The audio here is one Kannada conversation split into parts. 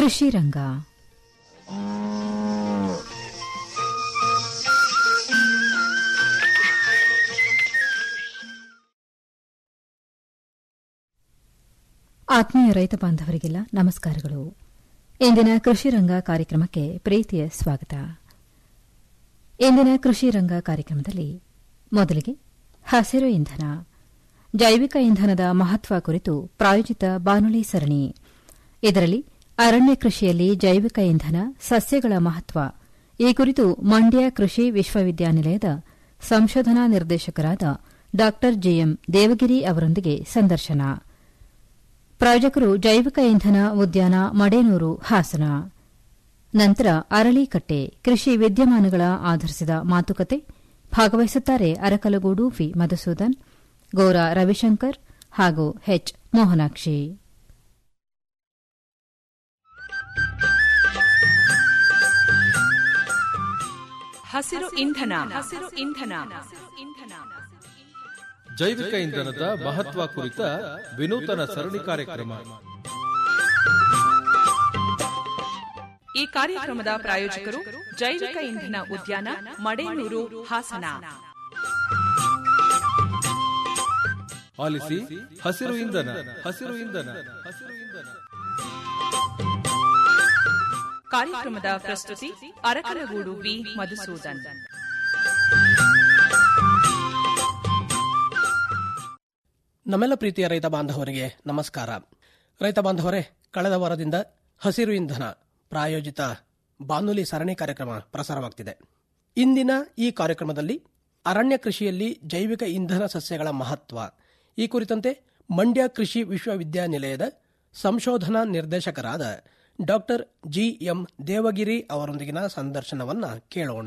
ಕೃಷಿ ರಂಗ ಆತ್ಮೀಯ ರೈತ ಬಾಂಧವರಿಗೆಲ್ಲ ನಮಸ್ಕಾರಗಳು ಇಂದಿನ ಕೃಷಿ ರಂಗ ಕಾರ್ಯಕ್ರಮಕ್ಕೆ ಪ್ರೀತಿಯ ಸ್ವಾಗತ ಇಂದಿನ ಕೃಷಿ ರಂಗ ಕಾರ್ಯಕ್ರಮದಲ್ಲಿ ಮೊದಲಿಗೆ ಹಸಿರು ಇಂಧನ ಜೈವಿಕ ಇಂಧನದ ಮಹತ್ವ ಕುರಿತು ಪ್ರಾಯೋಜಿತ ಬಾನುಲಿ ಸರಣಿ ಇದರಲ್ಲಿ ಅರಣ್ಯ ಕೃಷಿಯಲ್ಲಿ ಜೈವಿಕ ಇಂಧನ ಸಸ್ಯಗಳ ಮಹತ್ವ ಈ ಕುರಿತು ಮಂಡ್ಯ ಕೃಷಿ ವಿಶ್ವವಿದ್ಯಾನಿಲಯದ ಸಂಶೋಧನಾ ನಿರ್ದೇಶಕರಾದ ಡಾ ಜಿಎಂ ದೇವಗಿರಿ ಅವರೊಂದಿಗೆ ಸಂದರ್ಶನ ಪ್ರಾಯೋಜಕರು ಜೈವಿಕ ಇಂಧನ ಉದ್ಯಾನ ಮಡೇನೂರು ಹಾಸನ ನಂತರ ಅರಳಿಕಟ್ಟೆ ಕೃಷಿ ವಿದ್ಯಮಾನಗಳ ಆಧರಿಸಿದ ಮಾತುಕತೆ ಭಾಗವಹಿಸುತ್ತಾರೆ ಅರಕಲಗೂಡು ವಿ ಮಧುಸೂದನ್ ಗೌರ ರವಿಶಂಕರ್ ಹಾಗೂ ಎಚ್ ಮೋಹನಾಕ್ಷಿ ಹಸಿರು ಇಂಧನ ಹಸಿರು ಇಂಧನ ಜೈವಿಕ ಇಂಧನದ ಮಹತ್ವ ಕುರಿತ ವಿನೂತನ ಸರಣಿ ಕಾರ್ಯಕ್ರಮ ಈ ಕಾರ್ಯಕ್ರಮದ ಪ್ರಾಯೋಜಕರು ಜೈವಿಕ ಇಂಧನ ಉದ್ಯಾನ ಮಡೇನೂರು ಹಾಸನ ಆಲಿಸಿ ಹಸಿರು ಇಂಧನ ಹಸಿರು ಇಂಧನ ಹಸಿರು ಇಂಧನ ಕಾರ್ಯಕ್ರಮದ ಪ್ರಸ್ತುತಿ ಅರಕಲಗೂಡು ವಿ ಮಧುಸೂದನ್ ನಮ್ಮೆಲ್ಲ ಪ್ರೀತಿಯ ರೈತ ಬಾಂಧವರಿಗೆ ನಮಸ್ಕಾರ ರೈತ ಬಾಂಧವರೇ ಕಳೆದ ವಾರದಿಂದ ಹಸಿರು ಇಂಧನ ಪ್ರಾಯೋಜಿತ ಬಾನುಲಿ ಸರಣಿ ಕಾರ್ಯಕ್ರಮ ಪ್ರಸಾರವಾಗ್ತಿದೆ ಇಂದಿನ ಈ ಕಾರ್ಯಕ್ರಮದಲ್ಲಿ ಅರಣ್ಯ ಕೃಷಿಯಲ್ಲಿ ಜೈವಿಕ ಇಂಧನ ಸಸ್ಯಗಳ ಮಹತ್ವ ಈ ಕುರಿತಂತೆ ಮಂಡ್ಯ ಕೃಷಿ ವಿಶ್ವವಿದ್ಯಾನಿಲಯದ ಸಂಶೋಧನಾ ನಿರ್ದೇಶಕರಾದ ಡಾಕ್ಟರ್ ಜಿ ಎಂ ದೇವಗಿರಿ ಅವರೊಂದಿಗಿನ ಸಂದರ್ಶನವನ್ನ ಕೇಳೋಣ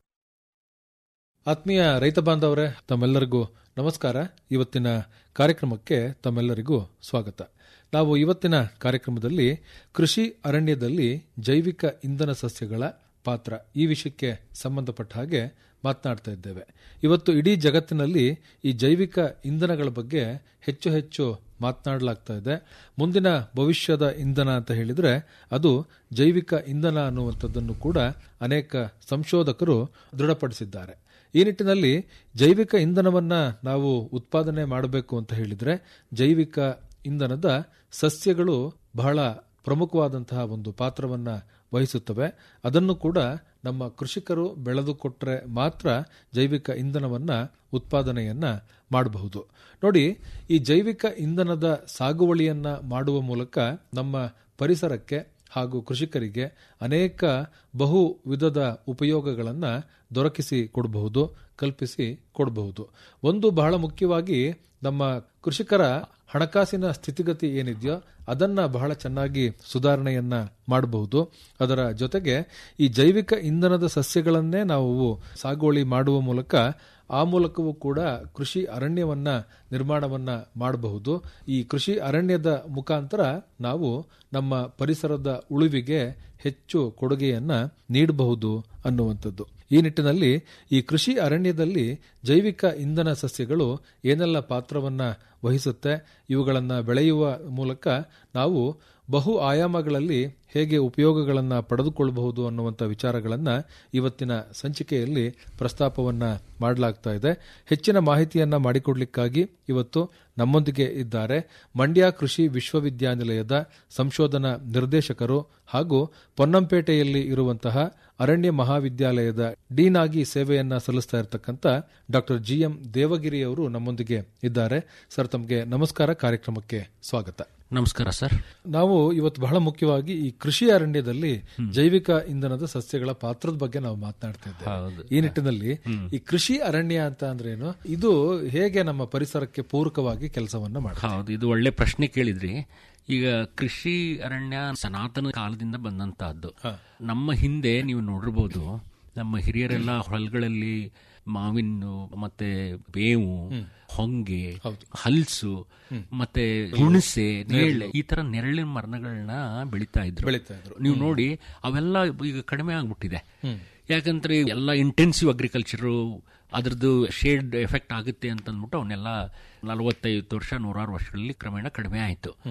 ಆತ್ಮೀಯ ರೈತ ಬಾಂಧವರೇ ತಮ್ಮೆಲ್ಲರಿಗೂ ನಮಸ್ಕಾರ ಇವತ್ತಿನ ಕಾರ್ಯಕ್ರಮಕ್ಕೆ ತಮ್ಮೆಲ್ಲರಿಗೂ ಸ್ವಾಗತ ನಾವು ಇವತ್ತಿನ ಕಾರ್ಯಕ್ರಮದಲ್ಲಿ ಕೃಷಿ ಅರಣ್ಯದಲ್ಲಿ ಜೈವಿಕ ಇಂಧನ ಸಸ್ಯಗಳ ಪಾತ್ರ ಈ ವಿಷಯಕ್ಕೆ ಸಂಬಂಧಪಟ್ಟ ಹಾಗೆ ಮಾತನಾಡ್ತಾ ಇದ್ದೇವೆ ಇವತ್ತು ಇಡೀ ಜಗತ್ತಿನಲ್ಲಿ ಈ ಜೈವಿಕ ಇಂಧನಗಳ ಬಗ್ಗೆ ಹೆಚ್ಚು ಹೆಚ್ಚು ಮಾತನಾಡಲಾಗ್ತಾ ಇದೆ ಮುಂದಿನ ಭವಿಷ್ಯದ ಇಂಧನ ಅಂತ ಹೇಳಿದ್ರೆ ಅದು ಜೈವಿಕ ಇಂಧನ ಅನ್ನುವಂಥದ್ದನ್ನು ಕೂಡ ಅನೇಕ ಸಂಶೋಧಕರು ದೃಢಪಡಿಸಿದ್ದಾರೆ ಈ ನಿಟ್ಟಿನಲ್ಲಿ ಜೈವಿಕ ಇಂಧನವನ್ನ ನಾವು ಉತ್ಪಾದನೆ ಮಾಡಬೇಕು ಅಂತ ಹೇಳಿದ್ರೆ ಜೈವಿಕ ಇಂಧನದ ಸಸ್ಯಗಳು ಬಹಳ ಪ್ರಮುಖವಾದಂತಹ ಒಂದು ಪಾತ್ರವನ್ನ ವಹಿಸುತ್ತವೆ ಅದನ್ನು ಕೂಡ ನಮ್ಮ ಕೃಷಿಕರು ಬೆಳೆದುಕೊಟ್ರೆ ಮಾತ್ರ ಜೈವಿಕ ಇಂಧನವನ್ನ ಉತ್ಪಾದನೆಯನ್ನ ಮಾಡಬಹುದು ನೋಡಿ ಈ ಜೈವಿಕ ಇಂಧನದ ಸಾಗುವಳಿಯನ್ನ ಮಾಡುವ ಮೂಲಕ ನಮ್ಮ ಪರಿಸರಕ್ಕೆ ಹಾಗೂ ಕೃಷಿಕರಿಗೆ ಅನೇಕ ಬಹು ವಿಧದ ಉಪಯೋಗಗಳನ್ನು ದೊರಕಿಸಿ ಕೊಡಬಹುದು ಕಲ್ಪಿಸಿ ಕೊಡಬಹುದು ಒಂದು ಬಹಳ ಮುಖ್ಯವಾಗಿ ನಮ್ಮ ಕೃಷಿಕರ ಹಣಕಾಸಿನ ಸ್ಥಿತಿಗತಿ ಏನಿದೆಯೋ ಅದನ್ನ ಬಹಳ ಚೆನ್ನಾಗಿ ಸುಧಾರಣೆಯನ್ನ ಮಾಡಬಹುದು ಅದರ ಜೊತೆಗೆ ಈ ಜೈವಿಕ ಇಂಧನದ ಸಸ್ಯಗಳನ್ನೇ ನಾವು ಸಾಗುವಳಿ ಮಾಡುವ ಮೂಲಕ ಆ ಮೂಲಕವೂ ಕೂಡ ಕೃಷಿ ಅರಣ್ಯವನ್ನ ನಿರ್ಮಾಣವನ್ನ ಮಾಡಬಹುದು ಈ ಕೃಷಿ ಅರಣ್ಯದ ಮುಖಾಂತರ ನಾವು ನಮ್ಮ ಪರಿಸರದ ಉಳಿವಿಗೆ ಹೆಚ್ಚು ಕೊಡುಗೆಯನ್ನ ನೀಡಬಹುದು ಅನ್ನುವಂಥದ್ದು ಈ ನಿಟ್ಟಿನಲ್ಲಿ ಈ ಕೃಷಿ ಅರಣ್ಯದಲ್ಲಿ ಜೈವಿಕ ಇಂಧನ ಸಸ್ಯಗಳು ಏನೆಲ್ಲ ಪಾತ್ರವನ್ನ ವಹಿಸುತ್ತೆ ಇವುಗಳನ್ನ ಬೆಳೆಯುವ ಮೂಲಕ ನಾವು ಬಹು ಆಯಾಮಗಳಲ್ಲಿ ಹೇಗೆ ಉಪಯೋಗಗಳನ್ನ ಪಡೆದುಕೊಳ್ಳಬಹುದು ಅನ್ನುವಂಥ ವಿಚಾರಗಳನ್ನ ಇವತ್ತಿನ ಸಂಚಿಕೆಯಲ್ಲಿ ಪ್ರಸ್ತಾಪವನ್ನ ಮಾಡಲಾಗ್ತಾ ಇದೆ ಹೆಚ್ಚಿನ ಮಾಹಿತಿಯನ್ನ ಮಾಡಿಕೊಡ್ಲಿಕ್ಕಾಗಿ ಇವತ್ತು ನಮ್ಮೊಂದಿಗೆ ಇದ್ದಾರೆ ಮಂಡ್ಯ ಕೃಷಿ ವಿಶ್ವವಿದ್ಯಾನಿಲಯದ ಸಂಶೋಧನಾ ನಿರ್ದೇಶಕರು ಹಾಗೂ ಪೊನ್ನಂಪೇಟೆಯಲ್ಲಿ ಇರುವಂತಹ ಅರಣ್ಯ ಮಹಾವಿದ್ಯಾಲಯದ ಡೀನ್ ಆಗಿ ಸೇವೆಯನ್ನ ಸಲ್ಲಿಸ್ತಾ ಇರತಕ್ಕಂತ ಡಾಕ್ಟರ್ ಜಿ ಎಂ ದೇವಗಿರಿ ಅವರು ನಮ್ಮೊಂದಿಗೆ ಇದ್ದಾರೆ ಸರ್ ತಮಗೆ ನಮಸ್ಕಾರ ಕಾರ್ಯಕ್ರಮಕ್ಕೆ ಸ್ವಾಗತ ನಮಸ್ಕಾರ ಸರ್ ನಾವು ಇವತ್ತು ಬಹಳ ಮುಖ್ಯವಾಗಿ ಈ ಕೃಷಿ ಅರಣ್ಯದಲ್ಲಿ ಜೈವಿಕ ಇಂಧನದ ಸಸ್ಯಗಳ ಪಾತ್ರದ ಬಗ್ಗೆ ನಾವು ಮಾತನಾಡ್ತಾ ಹೌದು. ಇದ್ದೇವೆ ಈ ನಿಟ್ಟಿನಲ್ಲಿ ಈ ಕೃಷಿ ಅರಣ್ಯ ಅಂತ ಅಂದ್ರೇನು ಇದು ಹೇಗೆ ನಮ್ಮ ಪರಿಸರಕ್ಕೆ ಪೂರಕವಾಗಿ ಕೆಲಸವನ್ನ ಮಾಡುತ್ತೆ ಹೌದು ಇದು ಒಳ್ಳೆ ಪ್ರಶ್ನೆ ಕೇಳಿದ್ರಿ ಈಗ ಕೃಷಿ ಅರಣ್ಯ ಸನಾತನ ಕಾಲದಿಂದ ಬಂದಂತಹದ್ದು ನಮ್ಮ ಹಿಂದೆ ನೀವು ನೋಡಿರ್ಬೋದು ನಮ್ಮ ಹಿರಿಯರೆಲ್ಲ ಹೊಲಗಳಲ್ಲಿ ಮಾವಿನ ಮತ್ತೆ ಬೇವು ಹೊಂಗೆ ಹಲ್ಸು ಮತ್ತೆ ಹುಣಸೆ ನೇರಳೆ ಈ ತರ ನೆರಳಿನ ಮರಗಳನ್ನ ಬೆಳಿತಾ ಇದ್ರು ಬೆಳೀತಾ ಇದ್ರು. ನೀವು ನೋಡಿ ಅವೆಲ್ಲ ಈಗ ಕಡಿಮೆ ಆಗ್ಬಿಟ್ಟಿದೆ ಯಾಕಂದ್ರೆ ಎಲ್ಲ ಇಂಟೆನ್ಸಿವ್ ಅಗ್ರಿಕಲ್ಚರ್ ಅದ್ರದ್ದು ಶೇಡ್ ಎಫೆಕ್ಟ್ ಆಗುತ್ತೆ ಅಂತ ಅಂದ್ಬಿಟ್ಟು ಅವನ್ನೆಲ್ಲ ನಲವತ್ತೈದು ವರ್ಷ ನೂರಾರು ವರ್ಷಗಳಲ್ಲಿ ಕ್ರಮೇಣ ಕಡಿಮೆ ಆಯಿತು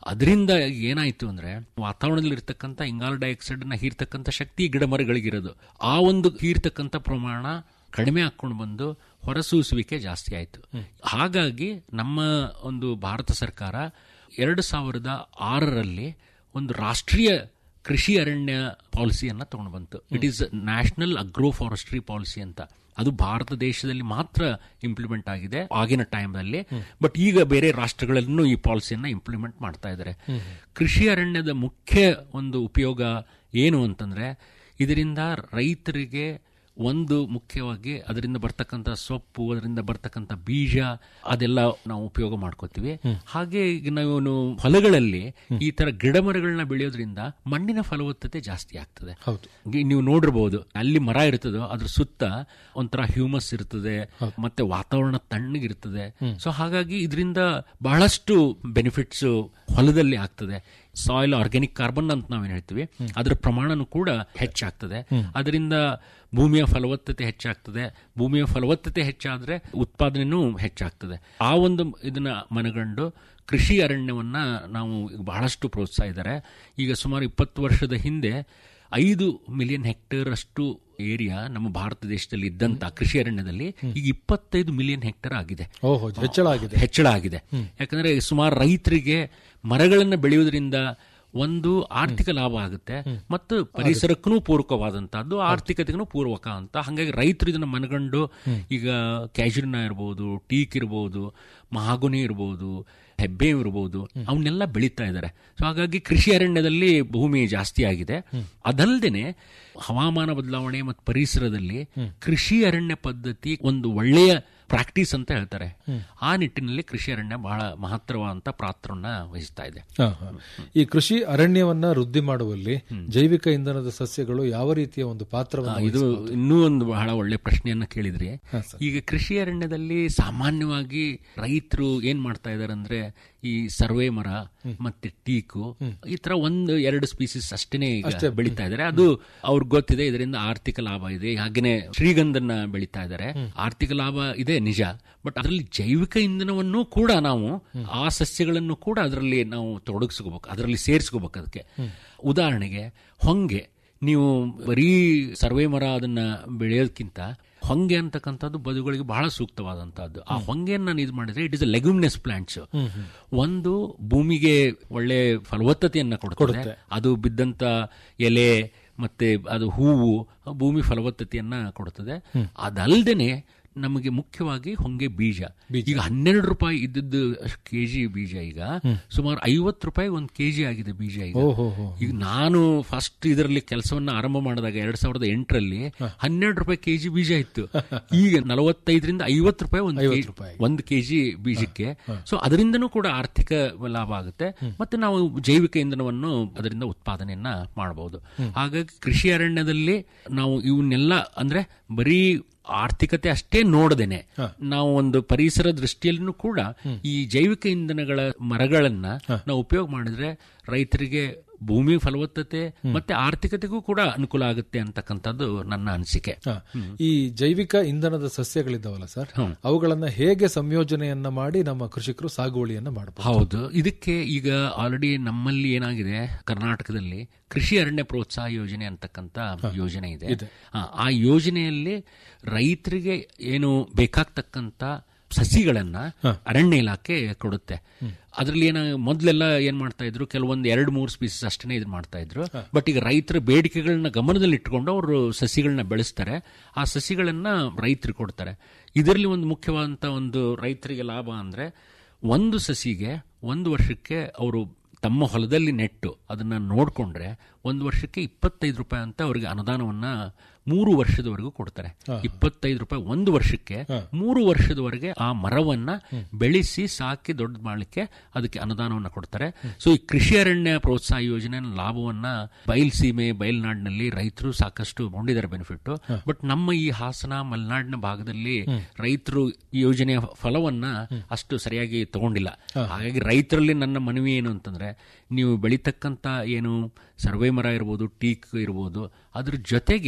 ಅದರಿಂದ ಏನಾಯ್ತು ಅಂದ್ರೆ ವಾತಾವರಣದಲ್ಲಿ ಇರ್ತಕ್ಕಂಥ ಇಂಗಾಲ ಡೈಆಕ್ಸೈಡ್ ನ ಹೀರ್ತಕ್ಕಂಥ ಶಕ್ತಿ ಗಿಡ ಮರಗಳಿಗಿರೋದು ಆ ಒಂದು ಹೀರ್ತಕ್ಕಂಥ ಪ್ರಮಾಣ ಕಡಿಮೆ ಹಾಕೊಂಡು ಬಂದು ಹೊರಸೂಸುವಿಕೆ ಜಾಸ್ತಿ ಆಯಿತು ಹಾಗಾಗಿ ನಮ್ಮ ಒಂದು ಭಾರತ ಸರ್ಕಾರ ಎರಡು ಸಾವಿರದ ಆರರಲ್ಲಿ ಒಂದು ರಾಷ್ಟ್ರೀಯ ಕೃಷಿ ಅರಣ್ಯ ಪಾಲಿಸಿಯನ್ನ ತಗೊಂಡು ಬಂತು it is national agro forestry policy ಅಂತ ಅದು ಭಾರತ ದೇಶದಲ್ಲಿ ಮಾತ್ರ ಇಂಪ್ಲಿಮೆಂಟ್ ಆಗಿದೆ ಆಗಿನ ಟೈಮ್ನಲ್ಲಿ ಬಟ್ ಈಗ ಬೇರೆ ರಾಷ್ಟ್ರಗಳಲ್ಲೂ ಈ ಪಾಲಿಸಿಯನ್ನ ಇಂಪ್ಲಿಮೆಂಟ್ ಮಾಡ್ತಾ ಇದ್ದಾರೆ ಕೃಷಿ ಅರಣ್ಯದ ಮುಖ್ಯ ಒಂದು ಉಪಯೋಗ ಏನು ಅಂತಂದ್ರೆ ಇದರಿಂದ ರೈತರಿಗೆ ಒಂದು ಮುಖ್ಯವಾಗಿ ಅದರಿಂದ ಬರ್ತಕ್ಕಂಥ ಸೊಪ್ಪು ಅದರಿಂದ ಬರ್ತಕ್ಕಂಥ ಬೀಜ ಅದೆಲ್ಲ ನಾವು ಉಪಯೋಗ ಮಾಡ್ಕೋತೀವಿ ಹಾಗೆ ಈಗ ನಾವು ಹೊಲಗಳಲ್ಲಿ ಈ ತರ ಗಿಡ ಮರಗಳನ್ನ ಬೆಳೆಯೋದ್ರಿಂದ ಮಣ್ಣಿನ ಫಲವತ್ತತೆ ಜಾಸ್ತಿ ಆಗ್ತದೆ ಹೌದು ಗಿ- ನೀವು ನೋಡಿರ್ಬೋದು ಅಲ್ಲಿ ಮರ ಇರ್ತದೋ ಅದ್ರ ಸುತ್ತ ಒಂಥರ ಹ್ಯೂಮಸ್ ಇರ್ತದೆ ಮತ್ತೆ ವಾತಾವರಣ ತಣ್ಣಗಿರ್ತದೆ ಸೊ ಹಾಗಾಗಿ ಇದರಿಂದ ಬಹಳಷ್ಟು ಬೆನಿಫಿಟ್ಸ್ ಹೊಲದಲ್ಲಿ ಆಗ್ತದೆ ಸಾಯಿಲ್ ಆರ್ಗ್ಯಾನಿಕ್ ಕಾರ್ಬನ್ ಅಂತ ನಾವೇನು ಹೇಳ್ತೀವಿ ಅದರ ಪ್ರಮಾಣನೂ ಕೂಡ ಹೆಚ್ಚಾಗ್ತದೆ ಅದರಿಂದ ಭೂಮಿಯ ಫಲವತ್ತತೆ ಹೆಚ್ಚಾಗ್ತದೆ ಭೂಮಿಯ ಫಲವತ್ತತೆ ಹೆಚ್ಚಾದ್ರೆ ಉತ್ಪಾದನೆನೂ ಹೆಚ್ಚಾಗ್ತದೆ ಆ ಒಂದು ಇದನ್ನ ಮನಗಂಡು ಕೃಷಿ ಅರಣ್ಯವನ್ನ ನಾವು ಈಗ ಬಹಳಷ್ಟು ಪ್ರೋತ್ಸಾಹಿದ್ದಾರೆ ಈಗ ಸುಮಾರು ಇಪ್ಪತ್ತು ವರ್ಷದ ಹಿಂದೆ ಐದು ಮಿಲಿಯನ್ ಹೆಕ್ಟೇರ್ ಅಷ್ಟು ಏರಿಯಾ ನಮ್ಮ ಭಾರತ ದೇಶದಲ್ಲಿ ಇದ್ದಂತ ಕೃಷಿ ಅರಣ್ಯದಲ್ಲಿ ಈಗ ಇಪ್ಪತ್ತೈದು ಮಿಲಿಯನ್ ಹೆಕ್ಟೇರ್ ಆಗಿದೆ ಓಹೋ ಹೆಚ್ಚಳ ಆಗಿದೆ ಹೆಚ್ಚಳ ಆಗಿದೆ ಯಾಕಂದ್ರೆ ಸುಮಾರು ರೈತರಿಗೆ ಮರಗಳನ್ನು ಬೆಳೆಯುವುದರಿಂದ ಒಂದು ಆರ್ಥಿಕ ಲಾಭ ಆಗುತ್ತೆ ಮತ್ತು ಪರಿಸರಕ್ಕೂ ಪೂರಕವಾದಂತಹದ್ದು ಆರ್ಥಿಕತೆಗೂ ಪೂರ್ವಕ ಅಂತ ಹಾಗಾಗಿ ರೈತರು ಇದನ್ನ ಮನಗಂಡು ಈಗ ಕ್ಯಾಶುರಿನ ಇರ್ಬೋದು ಟೀಕ್ ಇರ್ಬೋದು ಮಹಾಗುನಿ ಇರ್ಬೋದು ಹೆಬ್ಬೆ ಇರ್ಬೋದು ಅವನ್ನೆಲ್ಲ ಬೆಳೀತಾ ಇದ್ದಾರೆ ಸೊ ಹಾಗಾಗಿ ಕೃಷಿ ಅರಣ್ಯದಲ್ಲಿ ಭೂಮಿ ಜಾಸ್ತಿ ಆಗಿದೆ ಅದಲ್ಲದೆ ಹವಾಮಾನ ಬದಲಾವಣೆ ಮತ್ತು ಪರಿಸರದಲ್ಲಿ ಕೃಷಿ ಅರಣ್ಯ ಪದ್ಧತಿ ಒಂದು ಒಳ್ಳೆಯ ಪ್ರಾಕ್ಟೀಸ್ ಅಂತ ಹೇಳ್ತಾರೆ ಆ ನಿಟ್ಟಿನಲ್ಲಿ ಕೃಷಿ ಅರಣ್ಯ ಬಹಳ ಮಹತ್ತರವಾದಂತ ಪಾತ್ರವನ್ನ ವಹಿಸ್ತಾ ಇದೆ ಹಾ, ಹಾ. ಈ ಕೃಷಿ ಅರಣ್ಯವನ್ನ ವೃದ್ಧಿ ಮಾಡುವಲ್ಲಿ ಜೈವಿಕ ಇಂಧನದ ಸಸ್ಯಗಳು ಯಾವ ರೀತಿಯ ಒಂದು ಪಾತ್ರವನ್ನು ಇದು ಇನ್ನೂ ಒಂದು ಬಹಳ ಒಳ್ಳೆ ಪ್ರಶ್ನೆಯನ್ನ ಕೇಳಿದ್ರಿ ಈಗ ಕೃಷಿ ಅರಣ್ಯದಲ್ಲಿ ಸಾಮಾನ್ಯವಾಗಿ ರೈತರು ಏನ್ ಮಾಡ್ತಾ ಇದಾರೆ ಅಂದ್ರೆ ಈ ಸರ್ವೆ ಮರ ಮತ್ತೆ ಟೀಕು ಈ ತರ ಒಂದು ಎರಡು ಸ್ಪೀಸೀಸ್ ಅಷ್ಟೇನೆ ಈಗ ಬೆಳೀತಾ ಇದಾರೆ ಅದು ಅವ್ರಿಗೆ ಗೊತ್ತಿದೆ ಇದರಿಂದ ಆರ್ಥಿಕ ಲಾಭ ಇದೆ ಹಾಗೇನೆ ಶ್ರೀಗಂಧನ್ನ ಬೆಳೀತಾ ಇದ್ದಾರೆ ಆರ್ಥಿಕ ಲಾಭ ಇದೆ ನಿಜ ಬಟ್ ಅದರಲ್ಲಿ ಜೈವಿಕ ಇಂಧನವನ್ನು ಕೂಡ ನಾವು ಆ ಸಸ್ಯಗಳನ್ನು ಕೂಡ ಅದರಲ್ಲಿ ನಾವು ತೊಡಗಿಸ್ಕೋಬೇಕು ಅದರಲ್ಲಿ ಸೇರಿಸ್ಕೋಬೇಕು ಅದಕ್ಕೆ ಉದಾಹರಣೆಗೆ ಹೊಂಗೆ ನೀವು ಬರೀ ಸರ್ವೆ ಮರ ಅದನ್ನ ಬೆಳೆಯೋದಕ್ಕಿಂತ ಹೊಂಗೆ ಅಂತಕ್ಕಂಥದ್ದು ಬದುಗಳಿಗೆ ಬಹಳ ಸೂಕ್ತವಾದಂತಹದ್ದು ಆ ಹೊಂಗೆಯನ್ನು ನಾನು ಇದು ಮಾಡಿದ್ರೆ it is a leguminous plants ಒಂದು ಭೂಮಿಗೆ ಒಳ್ಳೆ ಫಲವತ್ತತೆಯನ್ನ ಕೊಡ್ತದೆ ಅದು ಬಿದ್ದಂತ ಎಲೆ ಮತ್ತೆ ಅದು ಹೂವು ಭೂಮಿ ಫಲವತ್ತತೆಯನ್ನ ಕೊಡ್ತದೆ ಅದಲ್ದೇನೆ ನಮಗೆ ಮುಖ್ಯವಾಗಿ ಹೊಂಗೆ ಬೀಜ ಈಗ ಹನ್ನೆರಡು ರೂಪಾಯಿ ಇದ್ದದ್ದು ಕೆಜಿ ಬೀಜ ಈಗ ಸುಮಾರು ಐವತ್ತು ರೂಪಾಯಿ ಒಂದು ಕೆಜಿ ಆಗಿದೆ ಬೀಜ ಈಗ ಈಗ ನಾನು ಫಸ್ಟ್ ಇದರಲ್ಲಿ ಕೆಲಸವನ್ನ ಆರಂಭ ಮಾಡಿದಾಗ ಎರಡ್ ಸಾವಿರದ ಎಂಟರಲ್ಲಿ ಹನ್ನೆರಡು ರೂಪಾಯಿ ಕೆಜಿ ಬೀಜ ಇತ್ತು ಈಗ ನಲವತ್ತೈದರಿಂದ ಐವತ್ತು ರೂಪಾಯಿ ಒಂದು ಒಂದು ಕೆಜಿ ಬೀಜಕ್ಕೆ ಸೊ ಅದರಿಂದನೂ ಕೂಡ ಆರ್ಥಿಕ ಲಾಭ ಆಗುತ್ತೆ ಮತ್ತೆ ನಾವು ಜೈವಿಕ ಇಂಧನವನ್ನು ಅದರಿಂದ ಉತ್ಪಾದನೆಯನ್ನ ಮಾಡಬಹುದು ಹಾಗಾಗಿ ಕೃಷಿ ಅರಣ್ಯದಲ್ಲಿ ನಾವು ಇವನ್ನೆಲ್ಲ ಅಂದ್ರೆ ಬರೀ ಆರ್ಥಿಕತೆ ಅಷ್ಟೇ ನೋಡದೇನೆ ನಾವು ಒಂದು ಪರಿಸರ ದೃಷ್ಟಿಯಲ್ಲೂ ಕೂಡ ಈ ಜೈವಿಕ ಇಂಧನಗಳ ಮರಗಳನ್ನ ನಾವು ಉಪಯೋಗ ಮಾಡಿದ್ರೆ ರೈತರಿಗೆ ಭೂಮಿ ಫಲವತ್ತತೆ ಮತ್ತೆ ಆರ್ಥಿಕತೆಗೂ ಕೂಡ ಅನುಕೂಲ ಆಗುತ್ತೆ ಅಂತಕ್ಕಂಥದ್ದು ನನ್ನ ಅನಿಸಿಕೆ ಹಾ. ಈ ಜೈವಿಕ ಇಂಧನದ ಸಸ್ಯಗಳಿದ್ದಾವಲ್ಲ ಸರ್ ಅವುಗಳನ್ನ ಹೇಗೆ ಸಂಯೋಜನೆಯನ್ನ ಮಾಡಿ ನಮ್ಮ ಕೃಷಿಕರು ಸಾಗುವಳಿಯನ್ನ ಮಾಡಬಹುದು ಹೌದು ಇದಕ್ಕೆ ಈಗ ಆಲ್ರೆಡಿ ನಮ್ಮಲ್ಲಿ ಏನಾಗಿದೆ ಕರ್ನಾಟಕದಲ್ಲಿ ಕೃಷಿ ಅರಣ್ಯ ಪ್ರೋತ್ಸಾಹ ಯೋಜನೆ ಅಂತಕ್ಕಂಥ ಯೋಜನೆ ಇದೆ ಆ, ಆ ಯೋಜನೆಯಲ್ಲಿ ರೈತರಿಗೆ ಏನು ಬೇಕಾಗ್ತಕ್ಕಂಥ ಸಸಿಗಳನ್ನ ಅರಣ್ಯ ಇಲಾಖೆ ಕೊಡುತ್ತೆ ಅದ್ರಲ್ಲಿ ಏನ ಮೊದ್ಲೆಲ್ಲ ಏನ್ ಮಾಡ್ತಾ ಇದ್ರು ಕೆಲವೊಂದು ಎರಡು ಮೂರು ಸ್ಪೀಸಸ್ ಅಷ್ಟೇ ಇದು ಮಾಡ್ತಾ ಇದ್ರು ಬಟ್ ಈಗ ರೈತರ ಬೇಡಿಕೆಗಳನ್ನ ಗಮನದಲ್ಲಿ ಇಟ್ಕೊಂಡು ಅವರು ಸಸಿಗಳನ್ನ ಬೆಳೆಸ್ತಾರೆ ಆ ಸಸಿಗಳನ್ನ ರೈತರಿಗೆ ಕೊಡ್ತಾರೆ ಇದರಲ್ಲಿ ಒಂದು ಮುಖ್ಯವಾದಂತ ಒಂದು ರೈತರಿಗೆ ಲಾಭ ಅಂದ್ರೆ ಒಂದು ಸಸಿಗೆ ಒಂದು ವರ್ಷಕ್ಕೆ ಅವರು ತಮ್ಮ ಹೊಲದಲ್ಲಿ ನೆಟ್ಟು ಅದನ್ನ ನೋಡ್ಕೊಂಡ್ರೆ ಒಂದು ವರ್ಷಕ್ಕೆ ಇಪ್ಪತ್ತೈದು ರೂಪಾಯಿ ಅಂತ ಅವರಿಗೆ ಅನುದಾನವನ್ನ ಮೂರು ವರ್ಷದವರೆಗೂ ಕೊಡ್ತಾರೆ ಇಪ್ಪತ್ತೈದು ರೂಪಾಯಿ ಒಂದು ವರ್ಷಕ್ಕೆ ಮೂರು ವರ್ಷದವರೆಗೆ ಆ ಮರವನ್ನ ಬೆಳೆಸಿ ಸಾಕಿ ದೊಡ್ಡ ಮಾಡಲಿಕ್ಕೆ ಅದಕ್ಕೆ ಅನುದಾನವನ್ನ ಕೊಡ್ತಾರೆ ಸೊ ಈ ಕೃಷಿ ಅರಣ್ಯ ಪ್ರೋತ್ಸಾಹ ಯೋಜನೆ ಲಾಭವನ್ನ ಬಯಲ್ಸೀಮೆ ಬಯಲ್ನಾಡಿನಲ್ಲಿ ರೈತರು ಸಾಕಷ್ಟು ಹೊಂದಿದ್ದಾರೆ ಬೆನಿಫಿಟ್ ಬಟ್ ನಮ್ಮ ಈ ಹಾಸನ ಮಲೆನಾಡಿನ ಭಾಗದಲ್ಲಿ ರೈತರು ಈ ಯೋಜನೆಯ ಫಲವನ್ನ ಅಷ್ಟು ಸರಿಯಾಗಿ ತಗೊಂಡಿಲ್ಲ ಹಾಗಾಗಿ ರೈತರಲ್ಲಿ ನನ್ನ ಮನವಿ ಏನು ಅಂತಂದ್ರೆ ನೀವು ಬೆಳೀತಕ್ಕಂತ ಏನು ಸರ್ವೆ ಮರ ಇರ್ಬೋದು ಟೀಕ್ ಇರ್ಬೋದು ಅದ್ರ ಜೊತೆಗೆ ಈ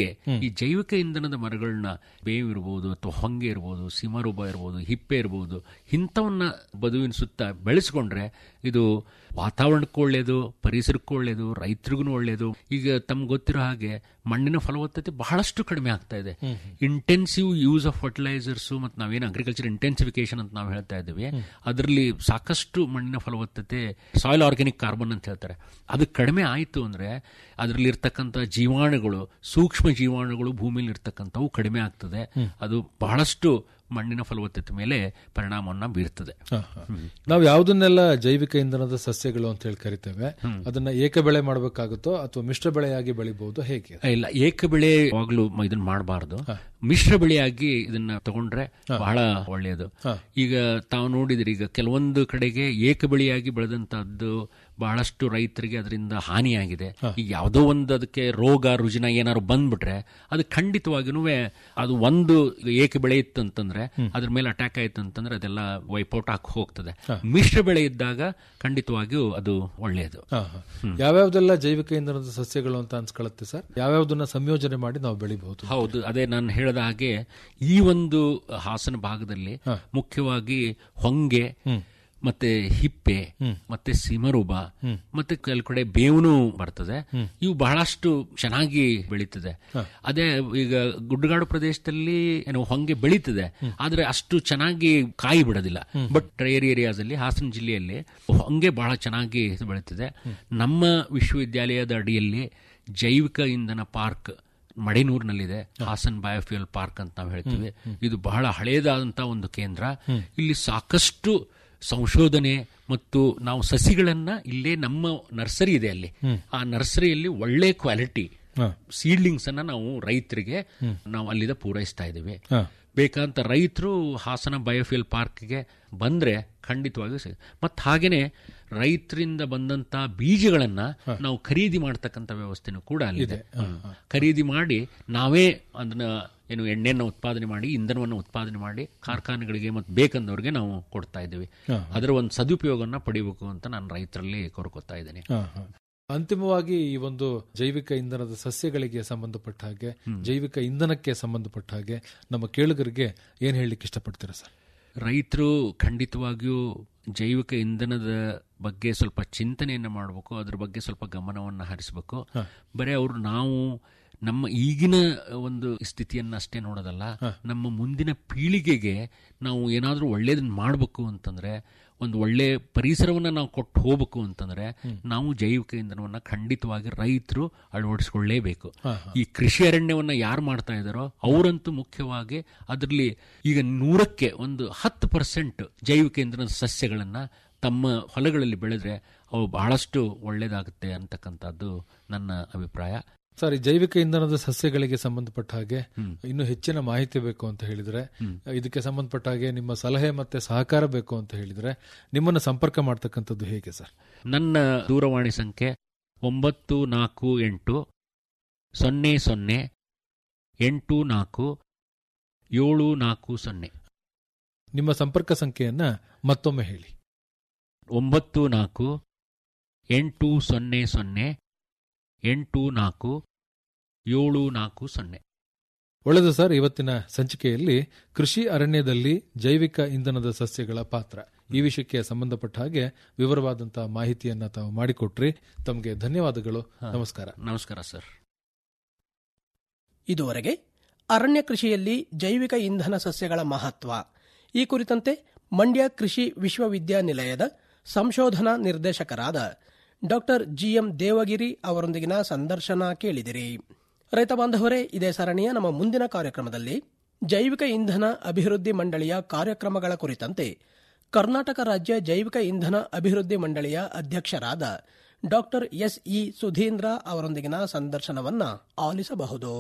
ಈ ಜೈವಿಕ ಇಂಧನದ ಮರಗಳನ್ನ ಬೇವು ಇರ್ಬೋದು ಅಥವಾ ಹೊಂಗೆ ಇರ್ಬೋದು ಸಿಮರುಬ ಇರ್ಬೋದು ಹಿಪ್ಪೆ ಇರ್ಬೋದು ಇಂಥವನ್ನ ಬದುವಿನ ಸುತ್ತ ಬೆಳೆಸ್ಕೊಂಡ್ರೆ ಇದು ವಾತಾವರಣಕ್ಕೂ ಒಳ್ಳೆಯದು ಪರಿಸರಕ್ಕೂ ಒಳ್ಳೆಯದು ರೈತರಿಗೂ ಒಳ್ಳೆಯದು ಈಗ ತಮ್ಗೆ ಗೊತ್ತಿರೋ ಹಾಗೆ ಮಣ್ಣಿನ ಫಲವತ್ತತೆ ಬಹಳಷ್ಟು ಕಡಿಮೆ ಆಗ್ತಾ ಇದೆ ಇಂಟೆನ್ಸಿವ್ ಯೂಸ್ ಆಫ್ ಫರ್ಟಿಲೈಸರ್ಸ್ ಮತ್ತು ನಾವೇನು ಅಗ್ರಿಕಲ್ಚರ್ ಇಂಟೆನ್ಸಿಫಿಕೇಶನ್ ಅಂತ ನಾವು ಹೇಳ್ತಾ ಇದ್ದೀವಿ ಅದರಲ್ಲಿ ಸಾಕಷ್ಟು ಮಣ್ಣಿನ ಫಲವತ್ತತೆ ಸಾಯಿಲ್ ಆರ್ಗ್ಯಾನಿಕ್ ಕಾರ್ಬನ್ ಅಂತ ಹೇಳ್ತಾರೆ ಅದು ಕಡಿಮೆ ಆಯಿತು ಅಂದರೆ ಅದರಲ್ಲಿ ಇರ್ತಕ್ಕಂಥ ಜೀವಾಣುಗಳು ಸೂಕ್ಷ್ಮ ಜೀವಾಣುಗಳು ಭೂಮಿಯಲ್ಲಿ ಇರ್ತಕ್ಕಂಥವು ಕಡಿಮೆ ಆಗ್ತದೆ ಅದು ಬಹಳಷ್ಟು ಮಣ್ಣಿನ ಫಲವತ್ತತೆ ಮೇಲೆ ಪರಿಣಾಮವನ್ನು ಬೀರ್ತದೆ ಹ, ಹ. ನಾವು ಯಾವುದನ್ನೆಲ್ಲ ಜೈವಿಕ ಇಂಧನದ ಸಸ್ಯಗಳು ಅಂತ ಹೇಳಿ ಕರಿತೇವೆ ಅದನ್ನ ಏಕ ಬೆಳೆ ಮಾಡಬೇಕಾಗುತ್ತೋ ಅಥವಾ ಮಿಶ್ರ ಬೆಳೆಯಾಗಿ ಬೆಳಿಬಹುದು ಹೇಗೆ ಇಲ್ಲ ಏಕ ಬೆಳೆ ಯಾವಾಗಲೂ ಇದನ್ನ ಮಾಡಬಾರ್ದು ಮಿಶ್ರ ಬೆಳೆಯಾಗಿ ಇದನ್ನ ತಗೊಂಡ್ರೆ ಬಹಳ ಒಳ್ಳೆಯದು ಈಗ ತಾವು ನೋಡಿದ್ರಿ ಈಗ ಕೆಲವೊಂದು ಕಡೆಗೆ ಏಕ ಬೆಳೆಯಾಗಿ ಬೆಳೆದಂತಹದ್ದು ಬಹಳಷ್ಟು ರೈತರಿಗೆ ಅದರಿಂದ ಹಾನಿಯಾಗಿದೆ ಈಗ ಯಾವುದೋ ಒಂದು ಅದಕ್ಕೆ ರೋಗ ರುಜಿನ ಏನಾದ್ರು ಬಂದ್ಬಿಟ್ರೆ ಅದು ಖಂಡಿತವಾಗಿನೂ ಅದು ಒಂದು ಏಕ ಬೆಳೆ ಇತ್ತು ಅಂತಂದ್ರೆ ಅದ್ರ ಮೇಲೆ ಅಟ್ಯಾಕ್ ಆಯ್ತು ಅಂತಂದ್ರೆ ಅದೆಲ್ಲ ವೈಪೌಟ್ ಹಾಕಿ ಹೋಗ್ತದೆ ಮಿಶ್ರ ಬೆಳೆ ಇದ್ದಾಗ ಖಂಡಿತವಾಗಿಯೂ ಅದು ಒಳ್ಳೆಯದು ಹ, ಹ. ಯಾವ್ಯಾವ್ದೆಲ್ಲ ಜೈವಿಕ ಇಂಧನದ ಸಸ್ಯಗಳು ಅಂತ ಅನ್ಸ್ಕೊಳ್ಳುತ್ತೆ ಸರ್ ಯಾವ್ಯಾವ್ದನ್ನ ಸಂಯೋಜನೆ ಮಾಡಿ ನಾವು ಬೆಳಿಬಹುದು ಹೌದು ಅದೇ ನಾನು ಹೇಳಿದ ಹಾಗೆ ಈ ಒಂದು ಹಾಸನ ಭಾಗದಲ್ಲಿ ಮುಖ್ಯವಾಗಿ ಹೊಂಗೆ ಮತ್ತೆ ಹಿಪ್ಪೆ ಮತ್ತೆ ಸಿಮರುಬ ಮತ್ತೆ ಕೆಲ ಕಡೆ ಬೇವನು ಬರ್ತದೆ ಇವು ಬಹಳಷ್ಟು ಚೆನ್ನಾಗಿ ಬೆಳೀತದೆ ಅದೇ ಈಗ ಗುಡ್ಡಗಾಡು ಪ್ರದೇಶದಲ್ಲಿ ಏನು ಹೊಂಗೆ ಬೆಳೀತದೆ ಆದ್ರೆ ಅಷ್ಟು ಚೆನ್ನಾಗಿ ಕಾಯಿ ಬಿಡೋದಿಲ್ಲ ಬಟ್ ಟ್ರೈರ್ ಏರಿಯಾಸ್ ಅಲ್ಲಿ ಹಾಸನ ಜಿಲ್ಲೆಯಲ್ಲಿ ಹೊಂಗೆ ಬಹಳ ಚೆನ್ನಾಗಿ ಬೆಳೀತದೆ ನಮ್ಮ ವಿಶ್ವವಿದ್ಯಾಲಯದ ಅಡಿಯಲ್ಲಿ ಜೈವಿಕ ಇಂಧನ ಪಾರ್ಕ್ ಮಡೆನೂರಿನಲ್ಲಿದೆ ಹಾಸನ್ ಬಯೋಫ್ಯೂಯಲ್ ಪಾರ್ಕ್ ಅಂತ ನಾವು ಹೇಳ್ತೀವಿ ಇದು ಬಹಳ ಹಳೆಯದಾದಂತಹ ಒಂದು ಕೇಂದ್ರ ಇಲ್ಲಿ ಸಾಕಷ್ಟು ಸಂಶೋಧನೆ ಮತ್ತು ನಾವು ಸಸಿಗಳನ್ನ ಇಲ್ಲೇ ನಮ್ಮ ನರ್ಸರಿ ಇದೆ ಅಲ್ಲಿ ಆ ನರ್ಸರಿಯಲ್ಲಿ ಒಳ್ಳೆ ಕ್ವಾಲಿಟಿ ಸೀಡ್ಲಿಂಗ್ಸ್ ಅನ್ನ ನಾವು ರೈತರಿಗೆ ನಾವು ಅಲ್ಲಿಂದ ಪೂರೈಸ್ತಾ ಇದ್ದೀವಿ ಬೇಕಂತ ರೈತರು ಹಾಸನ ಬಯೋಫ್ಯೂಲ್ ಪಾರ್ಕ್ಗೆ ಬಂದ್ರೆ ಖಂಡಿತವಾಗಿಯೂ ಸಿಗ ಮತ್ತು ಹಾಗೇನೆ ರೈತರಿಂದ ಬಂದಂತ ಬೀಜಗಳನ್ನ ನಾವು ಖರೀದಿ ಮಾಡ್ತಕ್ಕಂಥ ವ್ಯವಸ್ಥೆನೂ ಕೂಡ ಅಲ್ಲಿದೆ ಹ್ಮ್. ಖರೀದಿ ಮಾಡಿ ನಾವೇ ಅದನ್ನ ಏನು ಎಣ್ಣೆಯನ್ನು ಉತ್ಪಾದನೆ ಮಾಡಿ ಇಂಧನವನ್ನು ಉತ್ಪಾದನೆ ಮಾಡಿ ಕಾರ್ಖಾನೆಗಳಿಗೆ ಮತ್ತು ಬೇಕಂದವ್ರಿಗೆ ನಾವು ಕೊಡ್ತಾ ಇದ್ದೀವಿ ಅದರ ಒಂದು ಸದುಪಯೋಗನ ಪಡಿಬೇಕು ಅಂತ ನಾನು ರೈತರಲ್ಲಿ ಕೋರ್ಕೋತಾ ಇದ್ದೇನೆ ಹ, ಹ. ಅಂತಿಮವಾಗಿ ಈ ಒಂದು ಜೈವಿಕ ಇಂಧನದ ಸಸ್ಯಗಳಿಗೆ ಸಂಬಂಧಪಟ್ಟ ಹಾಗೆ ಜೈವಿಕ ಇಂಧನಕ್ಕೆ ಸಂಬಂಧಪಟ್ಟ ಹಾಗೆ ನಮ್ಮ ಕೇಳುಗರಿಗೆ ಏನ್ ಹೇಳಲಿಕ್ಕೆ ಇಷ್ಟಪಡ್ತೀರಾ ಸರ್ ರೈತರು ಖಂಡಿತವಾಗಿಯೂ ಜೈವಿಕ ಇಂಧನದ ಬಗ್ಗೆ ಸ್ವಲ್ಪ ಚಿಂತನೆಯನ್ನು ಮಾಡಬೇಕು ಅದ್ರ ಬಗ್ಗೆ ಸ್ವಲ್ಪ ಗಮನವನ್ನು ಹರಿಸಬೇಕು ಬರೀ ಅವರು ನಾವು ನಮ್ಮ ಈಗಿನ ಒಂದು ಸ್ಥಿತಿಯನ್ನ ಅಷ್ಟೇ ನೋಡೋದಲ್ಲ ನಮ್ಮ ಮುಂದಿನ ಪೀಳಿಗೆಗೆ ನಾವು ಏನಾದರೂ ಒಳ್ಳೇದನ್ನ ಮಾಡಬೇಕು ಅಂತಂದ್ರೆ ಒಂದು ಒಳ್ಳೆ ಪರಿಸರವನ್ನ ನಾವು ಕೊಟ್ಟು ಹೋಗ್ಬೇಕು ಅಂತಂದ್ರೆ ನಾವು ಜೈವಿಕ ಇಂಧನವನ್ನ ಖಂಡಿತವಾಗಿ ರೈತರು ಅಳವಡಿಸ್ಕೊಳ್ಳೇಬೇಕು ಈ ಕೃಷಿ ಅರಣ್ಯವನ್ನ ಯಾರು ಮಾಡ್ತಾ ಇದ್ದಾರೋ ಅವರಂತೂ ಮುಖ್ಯವಾಗಿ ಅದರಲ್ಲಿ ಈಗ ನೂರಕ್ಕೆ ಒಂದು ಹತ್ತು ಪರ್ಸೆಂಟ್ ಜೈವಿಕ ಇಂಧನದ ಸಸ್ಯಗಳನ್ನ ತಮ್ಮ ಹೊಲಗಳಲ್ಲಿ ಬೆಳೆದ್ರೆ ಅವು ಬಹಳಷ್ಟು ಒಳ್ಳೇದಾಗುತ್ತೆ ಅಂತಕ್ಕಂಥದ್ದು ನನ್ನ ಅಭಿಪ್ರಾಯ ಸರ್ ಈ ಜೈವಿಕ ಇಂಧನದ ಸಸ್ಯಗಳಿಗೆ ಸಂಬಂಧಪಟ್ಟ ಹಾಗೆ ಇನ್ನು ಹೆಚ್ಚಿನ ಮಾಹಿತಿ ಬೇಕು ಅಂತ ಹೇಳಿದ್ರೆ ಇದಕ್ಕೆ ಸಂಬಂಧಪಟ್ಟ ಹಾಗೆ ನಿಮ್ಮ ಸಲಹೆ ಮತ್ತೆ ಸಹಕಾರ ಬೇಕು ಅಂತ ಹೇಳಿದ್ರೆ ನಿಮ್ಮನ್ನು ಸಂಪರ್ಕ ಮಾಡ್ತಕ್ಕಂಥದ್ದು ಹೇಗೆ ಸರ್ ನನ್ನ ದೂರವಾಣಿ ಸಂಖ್ಯೆ ಒಂಬತ್ತು ನಾಲ್ಕು ಎಂಟು ಸೊನ್ನೆ ಸೊನ್ನೆ ಎಂಟು ನಾಲ್ಕು ಏಳು ನಾಲ್ಕು ಸೊನ್ನೆ ನಿಮ್ಮ ಸಂಪರ್ಕ ಸಂಖ್ಯೆಯನ್ನ ಮತ್ತೊಮ್ಮೆ ಹೇಳಿ ಒಂಬತ್ತು ನಾಲ್ಕು ಎಂಟು ಸೊನ್ನೆ ಸೊನ್ನೆ ಎಂಟು ನಾಲ್ಕು ಏಳು ನಾಲ್ಕು ಸೊನ್ನೆ ಒಳ್ಳೆಯದು ಸರ್ ಇವತ್ತಿನ ಸಂಚಿಕೆಯಲ್ಲಿ ಕೃಷಿ ಅರಣ್ಯದಲ್ಲಿ ಜೈವಿಕ ಇಂಧನದ ಸಸ್ಯಗಳ ಪಾತ್ರ ಈ ವಿಷಯಕ್ಕೆ ಸಂಬಂಧಪಟ್ಟ ಹಾಗೆ ವಿವರವಾದಂತಹ ಮಾಹಿತಿಯನ್ನ ತಾವು ಮಾಡಿಕೊಟ್ರಿ ತಮಗೆ ಧನ್ಯವಾದಗಳು ನಮಸ್ಕಾರ ನಮಸ್ಕಾರ ಸರ್ ಇದುವರೆಗೆ ಅರಣ್ಯ ಕೃಷಿಯಲ್ಲಿ ಜೈವಿಕ ಇಂಧನ ಸಸ್ಯಗಳ ಮಹತ್ವ ಈ ಕುರಿತಂತೆ ಮಂಡ್ಯ ಕೃಷಿ ವಿಶ್ವವಿದ್ಯಾನಿಲಯದ ಸಂಶೋಧನಾ ನಿರ್ದೇಶಕರಾದ ಡಾಕ್ಟರ್ ಜಿಎಂ ದೇವಗಿರಿ ಅವರೊಂದಿಗಿನ ಸಂದರ್ಶನ ಕೇಳಿದಿರಿ ರೈತ ಬಾಂಧವರೇ ಇದೇ ಸರಣಿಯ ನಮ್ಮ ಮುಂದಿನ ಕಾರ್ಯಕ್ರಮದಲ್ಲಿ ಜೈವಿಕ ಇಂಧನ ಅಭಿವೃದ್ಧಿ ಮಂಡಳಿಯ ಕಾರ್ಯಕ್ರಮಗಳ ಕುರಿತಂತೆ ಕರ್ನಾಟಕ ರಾಜ್ಯ ಜೈವಿಕ ಇಂಧನ ಅಭಿವೃದ್ಧಿ ಮಂಡಳಿಯ ಅಧ್ಯಕ್ಷರಾದ ಡಾಕ್ಟರ್ ಎಸ್ ಇ ಸುಧೀಂದ್ರ ಅವರೊಂದಿಗಿನ ಸಂದರ್ಶನವನ್ನ ಆಲಿಸಬಹುದು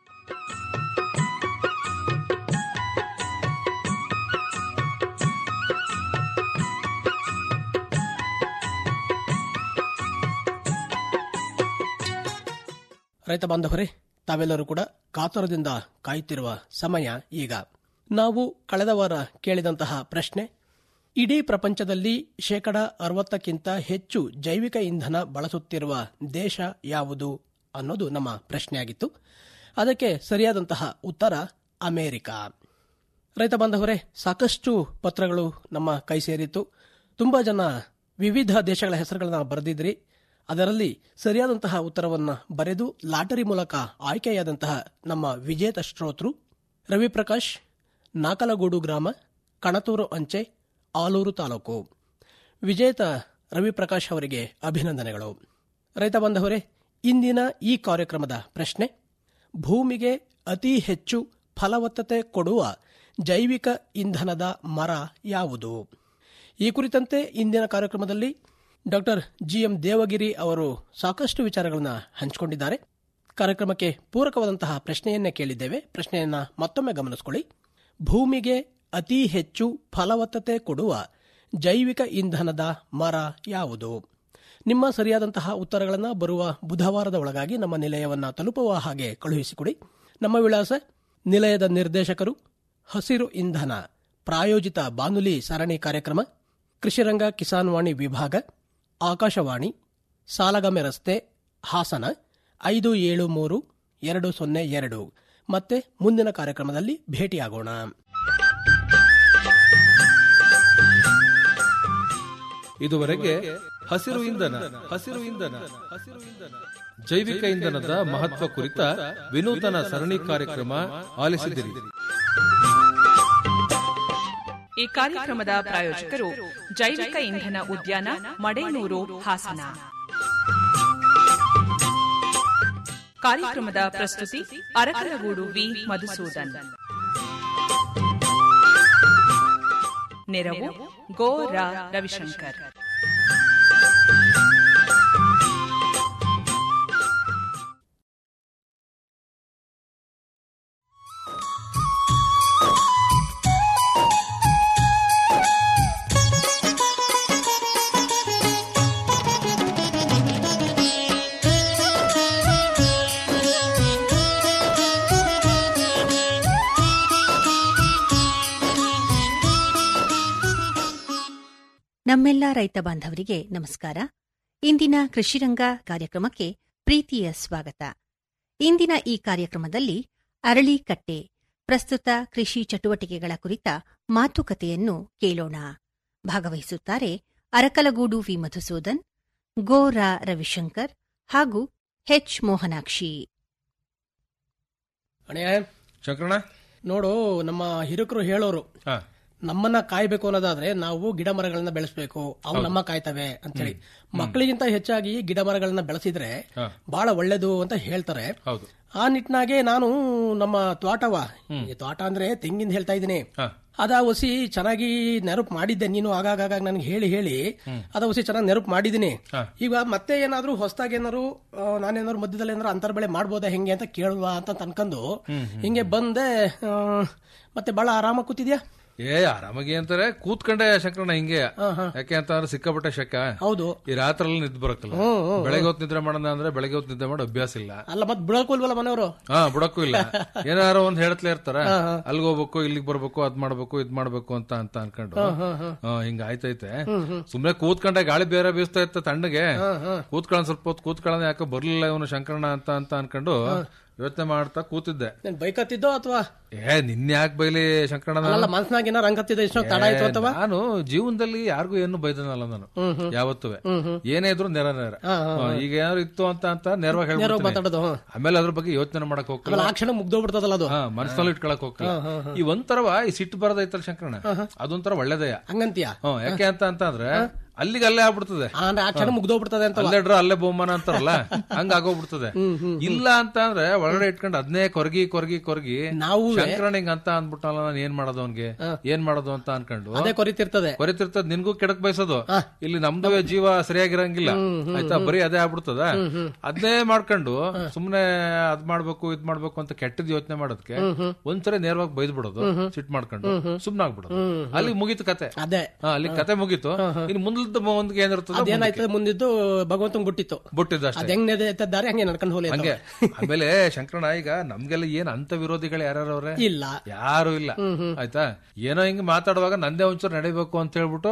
ರೈತ ಬಾಂಧವರೇ ತಾವೆಲ್ಲರೂ ಕೂಡ ಕಾತರದಿಂದ ಕಾಯುತ್ತಿರುವ ಸಮಯ ಈಗ ನಾವು ಕಳೆದ ವಾರ ಕೇಳಿದಂತಹ ಪ್ರಶ್ನೆ ಇಡೀ ಪ್ರಪಂಚದಲ್ಲಿ ಶೇಕಡ ಅರವತ್ತಕ್ಕಿಂತ ಹೆಚ್ಚು ಜೈವಿಕ ಇಂಧನ ಬಳಸುತ್ತಿರುವ ದೇಶ ಯಾವುದು ಅನ್ನೋದು ನಮ್ಮ ಪ್ರಶ್ನೆಯಾಗಿತ್ತು ಅದಕ್ಕೆ ಸರಿಯಾದಂತಹ ಉತ್ತರ ಅಮೆರಿಕ ರೈತ ಬಾಂಧವರೇ ಸಾಕಷ್ಟು ಪತ್ರಗಳು ನಮ್ಮ ಕೈ ಸೇರಿತ್ತು ತುಂಬಾ ಜನ ವಿವಿಧ ದೇಶಗಳ ಹೆಸರುಗಳನ್ನ ಬರೆದಿದ್ರಿ ಅದರಲ್ಲಿ ಸರಿಯಾದಂತಹ ಉತ್ತರವನ್ನು ಬರೆದು ಲಾಟರಿ ಮೂಲಕ ಆಯ್ಕೆಯಾದಂತಹ ನಮ್ಮ ವಿಜೇತ ಶ್ರೋತೃ ರವಿಪ್ರಕಾಶ್ ನಾಕಲಗೂಡು ಗ್ರಾಮ ಕಣತೂರು ಅಂಚೆ ಆಲೂರು ತಾಲೂಕು ವಿಜೇತ ರವಿಪ್ರಕಾಶ್ ಅವರಿಗೆ ಅಭಿನಂದನೆಗಳು ರೈತ ಬಾಂಧವರೇ ಇಂದಿನ ಈ ಕಾರ್ಯಕ್ರಮದ ಪ್ರಶ್ನೆ ಭೂಮಿಗೆ ಅತಿ ಹೆಚ್ಚು ಫಲವತ್ತತೆ ಕೊಡುವ ಜೈವಿಕ ಇಂಧನದ ಮರ ಯಾವುದು ಈ ಕುರಿತಂತೆ ಇಂದಿನ ಕಾರ್ಯಕ್ರಮದಲ್ಲಿ ಡಾಕ್ಟರ್ ಜಿಎಂ ದೇವಗಿರಿ ಅವರು ಸಾಕಷ್ಟು ವಿಚಾರಗಳನ್ನು ಹಂಚಿಕೊಂಡಿದ್ದಾರೆ ಕಾರ್ಯಕ್ರಮಕ್ಕೆ ಪೂರಕವಾದಂತಹ ಪ್ರಶ್ನೆಯನ್ನೇ ಕೇಳಿದ್ದೇವೆ ಪ್ರಶ್ನೆಯನ್ನ ಮತ್ತೊಮ್ಮೆ ಗಮನಿಸಿಕೊಳ್ಳಿ ಭೂಮಿಗೆ ಅತಿ ಹೆಚ್ಚು ಫಲವತ್ತತೆ ಕೊಡುವ ಜೈವಿಕ ಇಂಧನದ ಮರ ಯಾವುದು ನಿಮ್ಮ ಸರಿಯಾದಂತಹ ಉತ್ತರಗಳನ್ನು ಬರುವ ಬುಧವಾರದ ಒಳಗಾಗಿ ನಮ್ಮ ನಿಲಯವನ್ನ ತಲುಪುವ ಹಾಗೆ ಕಳುಹಿಸಿಕೊಡಿ ನಮ್ಮ ವಿಳಾಸ ನಿಲಯದ ನಿರ್ದೇಶಕರು ಹಸಿರು ಇಂಧನ ಪ್ರಾಯೋಜಿತ ಬಾನುಲಿ ಸರಣಿ ಕಾರ್ಯಕ್ರಮ ಕೃಷಿರಂಗ ಕಿಸಾನ್ ವಾಣಿ ವಿಭಾಗ ಆಕಾಶವಾಣಿ ಸಾಲಗಾಮೆ ರಸ್ತೆ ಹಾಸನ ಐದು ಏಳು ಮೂರು ಎರಡು ಸೊನ್ನೆ ಎರಡು ಮತ್ತೆ ಮುಂದಿನ ಕಾರ್ಯಕ್ರಮದಲ್ಲಿ ಭೇಟಿಯಾಗೋಣ ಇದುವರೆಗೆ ಹಸಿರು ಇಂಧನ ಹಸಿರು ಇಂಧನ ಹಸಿರು ಇಂಧನ ಜೈವಿಕ ಇಂಧನದ ಮಹತ್ವ ಕುರಿತ ವಿನೂತನ ಸರಣಿ ಕಾರ್ಯಕ್ರಮ ಆಲಿಸಿದಿರಿ ಈ ಕಾರ್ಯಕ್ರಮದ ಪ್ರಾಯೋಜಕರು ಜೈವಿಕ ಇಂಧನ ಉದ್ಯಾನ ಮಡೇನೂರು ಹಾಸನ ಕಾರ್ಯಕ್ರಮದ ಪ್ರಸ್ತುತಿ ಅರಕಲಗೂಡು ವಿ ಮಧುಸೂದನ್ ನೆರವು ಗೋ ರಾ ರವಿಶಂಕರ್ ನಮ್ಮೆಲ್ಲ ರೈತ ಬಾಂಧವರಿಗೆ ನಮಸ್ಕಾರ ಇಂದಿನ ಕೃಷಿರಂಗ ಕಾರ್ಯಕ್ರಮಕ್ಕೆ ಪ್ರೀತಿಯ ಸ್ವಾಗತ ಇಂದಿನ ಈ ಕಾರ್ಯಕ್ರಮದಲ್ಲಿ ಅರಳಿಕಟ್ಟೆ ಪ್ರಸ್ತುತ ಕೃಷಿ ಚಟುವಟಿಕೆಗಳ ಕುರಿತ ಮಾತುಕತೆಯನ್ನು ಕೇಳೋಣ ಭಾಗವಹಿಸುತ್ತಾರೆ ಅರಕಲಗೂಡು ವಿ ಮಧುಸೂದನ್ ಗೋ ರಾ ರವಿಶಂಕರ್ ಹಾಗೂ ಹೆಚ್ ಮೋಹನಾಕ್ಷಿ ಅಣೆ ಶಂಕರಣ ನೋಡು ನಮ್ಮ ಹಿರಿಕರು ಹೇಳೋರು ಹಾ ನಮ್ಮನ್ನ ಕಾಯ್ಬೇಕು ಅನ್ನೋದಾದ್ರೆ ನಾವು ಗಿಡ ಮರಗಳನ್ನ ಬೆಳೆಸಬೇಕು ಅವು ನಮ್ಮ ಕಾಯ್ತವೆ ಅಂತೇಳಿ ಮಕ್ಕಳಿಗಿಂತ ಹೆಚ್ಚಾಗಿ ಗಿಡ ಮರಗಳನ್ನ ಬೆಳೆಸಿದ್ರೆ ಹಾ. ಬಹಳ ಒಳ್ಳೇದು ಅಂತ ಹೇಳ್ತಾರೆ ಹೌದು ಆ ನಿಟ್ಟಿನಾಗೆ ನಾನು ನಮ್ಮ ತ್ವಾಟವ ಈ ತ್ವಾಟ ಅಂದ್ರೆ ತೆಂಗಿಂದ ಹೇಳ್ತಾ ಇದ್ದೀನಿ ಹಾ ಅದ ಒಸಿ ಚೆನ್ನಾಗಿ ನೆನಪು ಮಾಡಿದ್ದೆ ನೀನು ಆಗಾಗ ನನಗೆ ಹೇಳಿ ಹೇಳಿ ಅದ ಒಸಿ ಚೆನ್ನಾಗಿ ನೆನಪು ಮಾಡಿದ್ದೀನಿ ಹಾ. ಈಗ ಮತ್ತೆ ಏನಾದ್ರು ಹೊಸದಾಗಿ ಏನಾದ್ರು ಆ, ನಾನೇನಾದ್ರು ಮಧ್ಯದಲ್ಲಿ ಏನಾದ್ರು ಅಂತರ್ ಬೆಳೆ ಮಾಡ್ಬೋದಾ ಹೆಂಗೆ ಅಂತ ಕೇಳುವ ಅಂತ ಅನ್ಕೊಂಡು ಹಿಂಗೆ ಬಂದೆ ಆ, ಮತ್ತೆ ಬಹಳ ಆರಾಮಾಗಿ ಕೂತಿದ್ಯಾ ಏ ಆರಾಮಾಗಿ ಅಂತಾರೆ ಕೂತ್ಕೊಂಡೆ ಶಂಕರಣ್ಣ ಹಿಂಗೆ ಯಾಕೆ ಅಂತಂದ್ರೆ ಸಿಕ್ಕಾಪಟ್ಟೆ ಶಕ ಹೌದು ಈ ರಾತ್ರಿ ನಿದ್ದೆ ಬರಕ್ಕಲ್ಲ ಬೆಳಗ್ಗೆ ಹೊತ್ತು ನಿದ್ರೆ ಮಾಡೋಣ ಅಂದ್ರೆ ಬೆಳಗ್ಗೆ ಹೊತ್ತು ನಿದ್ದೆ ಮಾಡೋ ಅಭ್ಯಾಸ ಇಲ್ಲ ಅಲ್ಲ ಮತ್ತೆ ಬಿಡೋಲ್ವಲ್ಲ ಮನೆಯವರು ಹಾ ಬಿಡಕ್ಕೂ ಇಲ್ಲ ಏನಾರ ಒಂದ್ ಹೇಳ್ತಲೇ ಇರ್ತಾರ ಅಲ್ಗ್ ಹೋಗ್ಬೇಕು ಇಲ್ಲಿಗ್ ಬರ್ಬೇಕು ಅದ್ ಮಾಡ್ಬೇಕು ಇದ್ ಮಾಡ್ಬೇಕು ಅಂತ ಅಂತ ಅನ್ಕೊಂಡು ಹಾ, ಹಿಂಗ ಆಯ್ತೈತೆ ಸುಮ್ನೆ ಕೂತ್ಕೊಂಡೆ ಗಾಳಿ ಬೇರೆ ಬೀಸ್ತಾ ಇತ್ತ ತಣ್ಣಗೆ ಕೂತ್ಕೊಳ್ಳೋಣ ಸ್ವಲ್ಪ ಹೊತ್ತು ಕೂತ್ಕೊಳ್ಳೋಣ ಯಾಕೆ ಬರ್ಲಿಲ್ಲ ಇವನು ಶಂಕರಣ್ಣ ಅಂತ ಅಂತ ಅನ್ಕೊಂಡು ಯೋಚನೆ ಮಾಡ್ತಾ ಕೂತಿದ್ದೆ ನೀನ್ ಬೈಕ್ ಹತ್ತಿದ್ದೋ ಅಥವಾ ಏ ನಿನ್ ಯಾಕೆ ಬೈಲಿ ಶಂಕರಣ್ಣ ಅಲ್ಲ ಮನ್ಸ್ನಾಗ ಏನಾರ ರಂಗ್ ಹತ್ತಿದ್ದ ಇಷ್ಟೋ ತಡ ಆಯ್ತು ಅಥವಾ ನಾನು ಜೀವನದಲ್ಲಿ ಯಾರಿಗೂ ಏನು ಬೈದನಲ್ಲ ನಾನು ಯಾವತ್ತುವೆ ಏನೇ ಇದ್ರು ನೇರ ನೇರ ಹಾ, ಈಗ ಏನಾದ್ರು ಇತ್ತು ಅಂತ ಅಂತ ನೇರವಾಗಿ ಹೇಳ್ಬಿಡ್ತೀನಿ ಮಾತಾಡೋದು ಹ್ಮ್. ಆಮೇಲೆ ಅದ್ರ ಬಗ್ಗೆ ಯೋಚನೆ ಮಾಡಕ್ ಹೋಗ್ತಿಲ್ಲ ಆಮೇಲೆ ಆ ಕ್ಷಣ ಮುಗ್ದೋಗ್ಬಿಡ್ತದಲ್ಲ ಅದು ಹಾ ಮನಸ್ಸಲ್ಲಿ ಇಟ್ಕೊಳಕ್ ಹೋಗ್ತಿಲ್ಲ ಈ ಒಂಥರವ ಈ ಸಿಟ್ಟು ಬರೋದೈತಲ್ಲ ಶಂಕರಣ್ಣ ಅದೊಂಥರ ಒಳ್ಳೇದಯ್ಯ ಹಂಗಂತೀಯ ಹ್ಮ್ ಯಾಕೆ ಅಂತ ಅಂತಂದ್ರೆ ಅಲ್ಲಿಗೆ ಅಲ್ಲೇ ಆಗ್ಬಿಡ್ತದೆ ಅಂದ್ರೆ ಆ ಕ್ಷಣ ಮುಗ್ದೋಗ್ಬಿಡ್ತದೆ ಅಂತ ಅಲ್ಲೇ ಡ್ರ ಅಲ್ಲೇ ಬಹುಮಾನ ಅಂತಾರಲ್ಲ ಹಂಗ ಆಗೋಗ್ಬಿಡ್ತದೆ ಇಲ್ಲ ಅಂತ ಅಂದ್ರೆ ಒಳಗಡೆ ಇಟ್ಕೊಂಡು ಅದನ್ನೇ ಕೊರಗಿ ಕೊರಗಿ ಕೊರಗಿ ನಾವು ಶಂಕರಣ್ಣ ಹಿಂಗ ಅಂತ ಅಂದ್ಬಿಟ್ಟಲ್ಲ ನಾನು ಏನ್ ಮಾಡೋದು ಅವ್ನ್ಗೆ ಏನ್ ಮಾಡೋದು ಅಂತ ಅನ್ಕೊಂಡು ಅದೇ ಕೊರಿತಿರ್ತದೆ ಕೊರಿತಿರ್ತದ ನಿನ್ಗೂ ಕೆಡಕ್ ಬಯಸೋದು ಇಲ್ಲಿ ನಮ್ದು ಜೀವ ಸರಿಯಾಗಿರಂಗಿಲ್ಲ ಆಯ್ತಾ ಬರೀ ಅದೇ ಆಗ್ಬಿಡ್ತದ ಅದ್ನೇ ಮಾಡ್ಕೊಂಡು ಸುಮ್ನೆ ಅದ್ ಮಾಡ್ಬೇಕು ಇದ್ ಮಾಡ್ಬೇಕು ಅಂತ ಕೆಟ್ಟದ್ ಯೋಚನೆ ಮಾಡೋದಕ್ಕೆ ಒಂದ್ಸರಿ ನೇರವಾಗಿ ಬೈದ್ ಬಿಡೋದು ಸಿಟ್ ಮಾಡ್ಕೊಂಡು ಸುಮ್ನೆ ಆಗ್ಬಿಡೋದು ಅಲ್ಲಿ ಮುಗೀತು ಕತೆ ಅದೇ ಹಾ, ಅಲ್ಲಿ ಕತೆ ಮುಗೀತು ಇನ್ನು ಮುಂದದ ಒಂದ್ಗೆ ಏನಿರ್ತದ ಅದೇನಾಯ್ತದೆ ಮುಂದಿದ್ದು ಭಗವಂತನ್ ಬಿಟ್ಟಿತ್ತು ಬಿಟ್ಟಿದ್ದು ಅಷ್ಟೇ ಅದ್ ಹೆಂಗ್ ನೆದೆದ್ದಾರೆ ಹಂಗೆ ನಡ್ಕೊಂಡು ಹೋಗ್ಲಿ ಅಂತ. ಹಂಗೆ ಆಮೇಲೆ ಶಂಕರಣ್ಣ ಈಗ ನಮ್ಗೆಲ್ಲ ಏನ್ ಅಂತ ವಿರೋಧಿಗಳು ಯಾರ್ಯಾರು ಅವ್ರೆ ಇಲ್ಲ ಯಾರು ಇಲ್ಲ ಆಯ್ತಾ ಏನೋ ಹಿಂಗ್ ಮಾತಾಡುವಾಗ ನಂದೇ ಒಂಚೂರು ನಡಿಬೇಕು ಅಂತ ಹೇಳ್ಬಿಟ್ಟು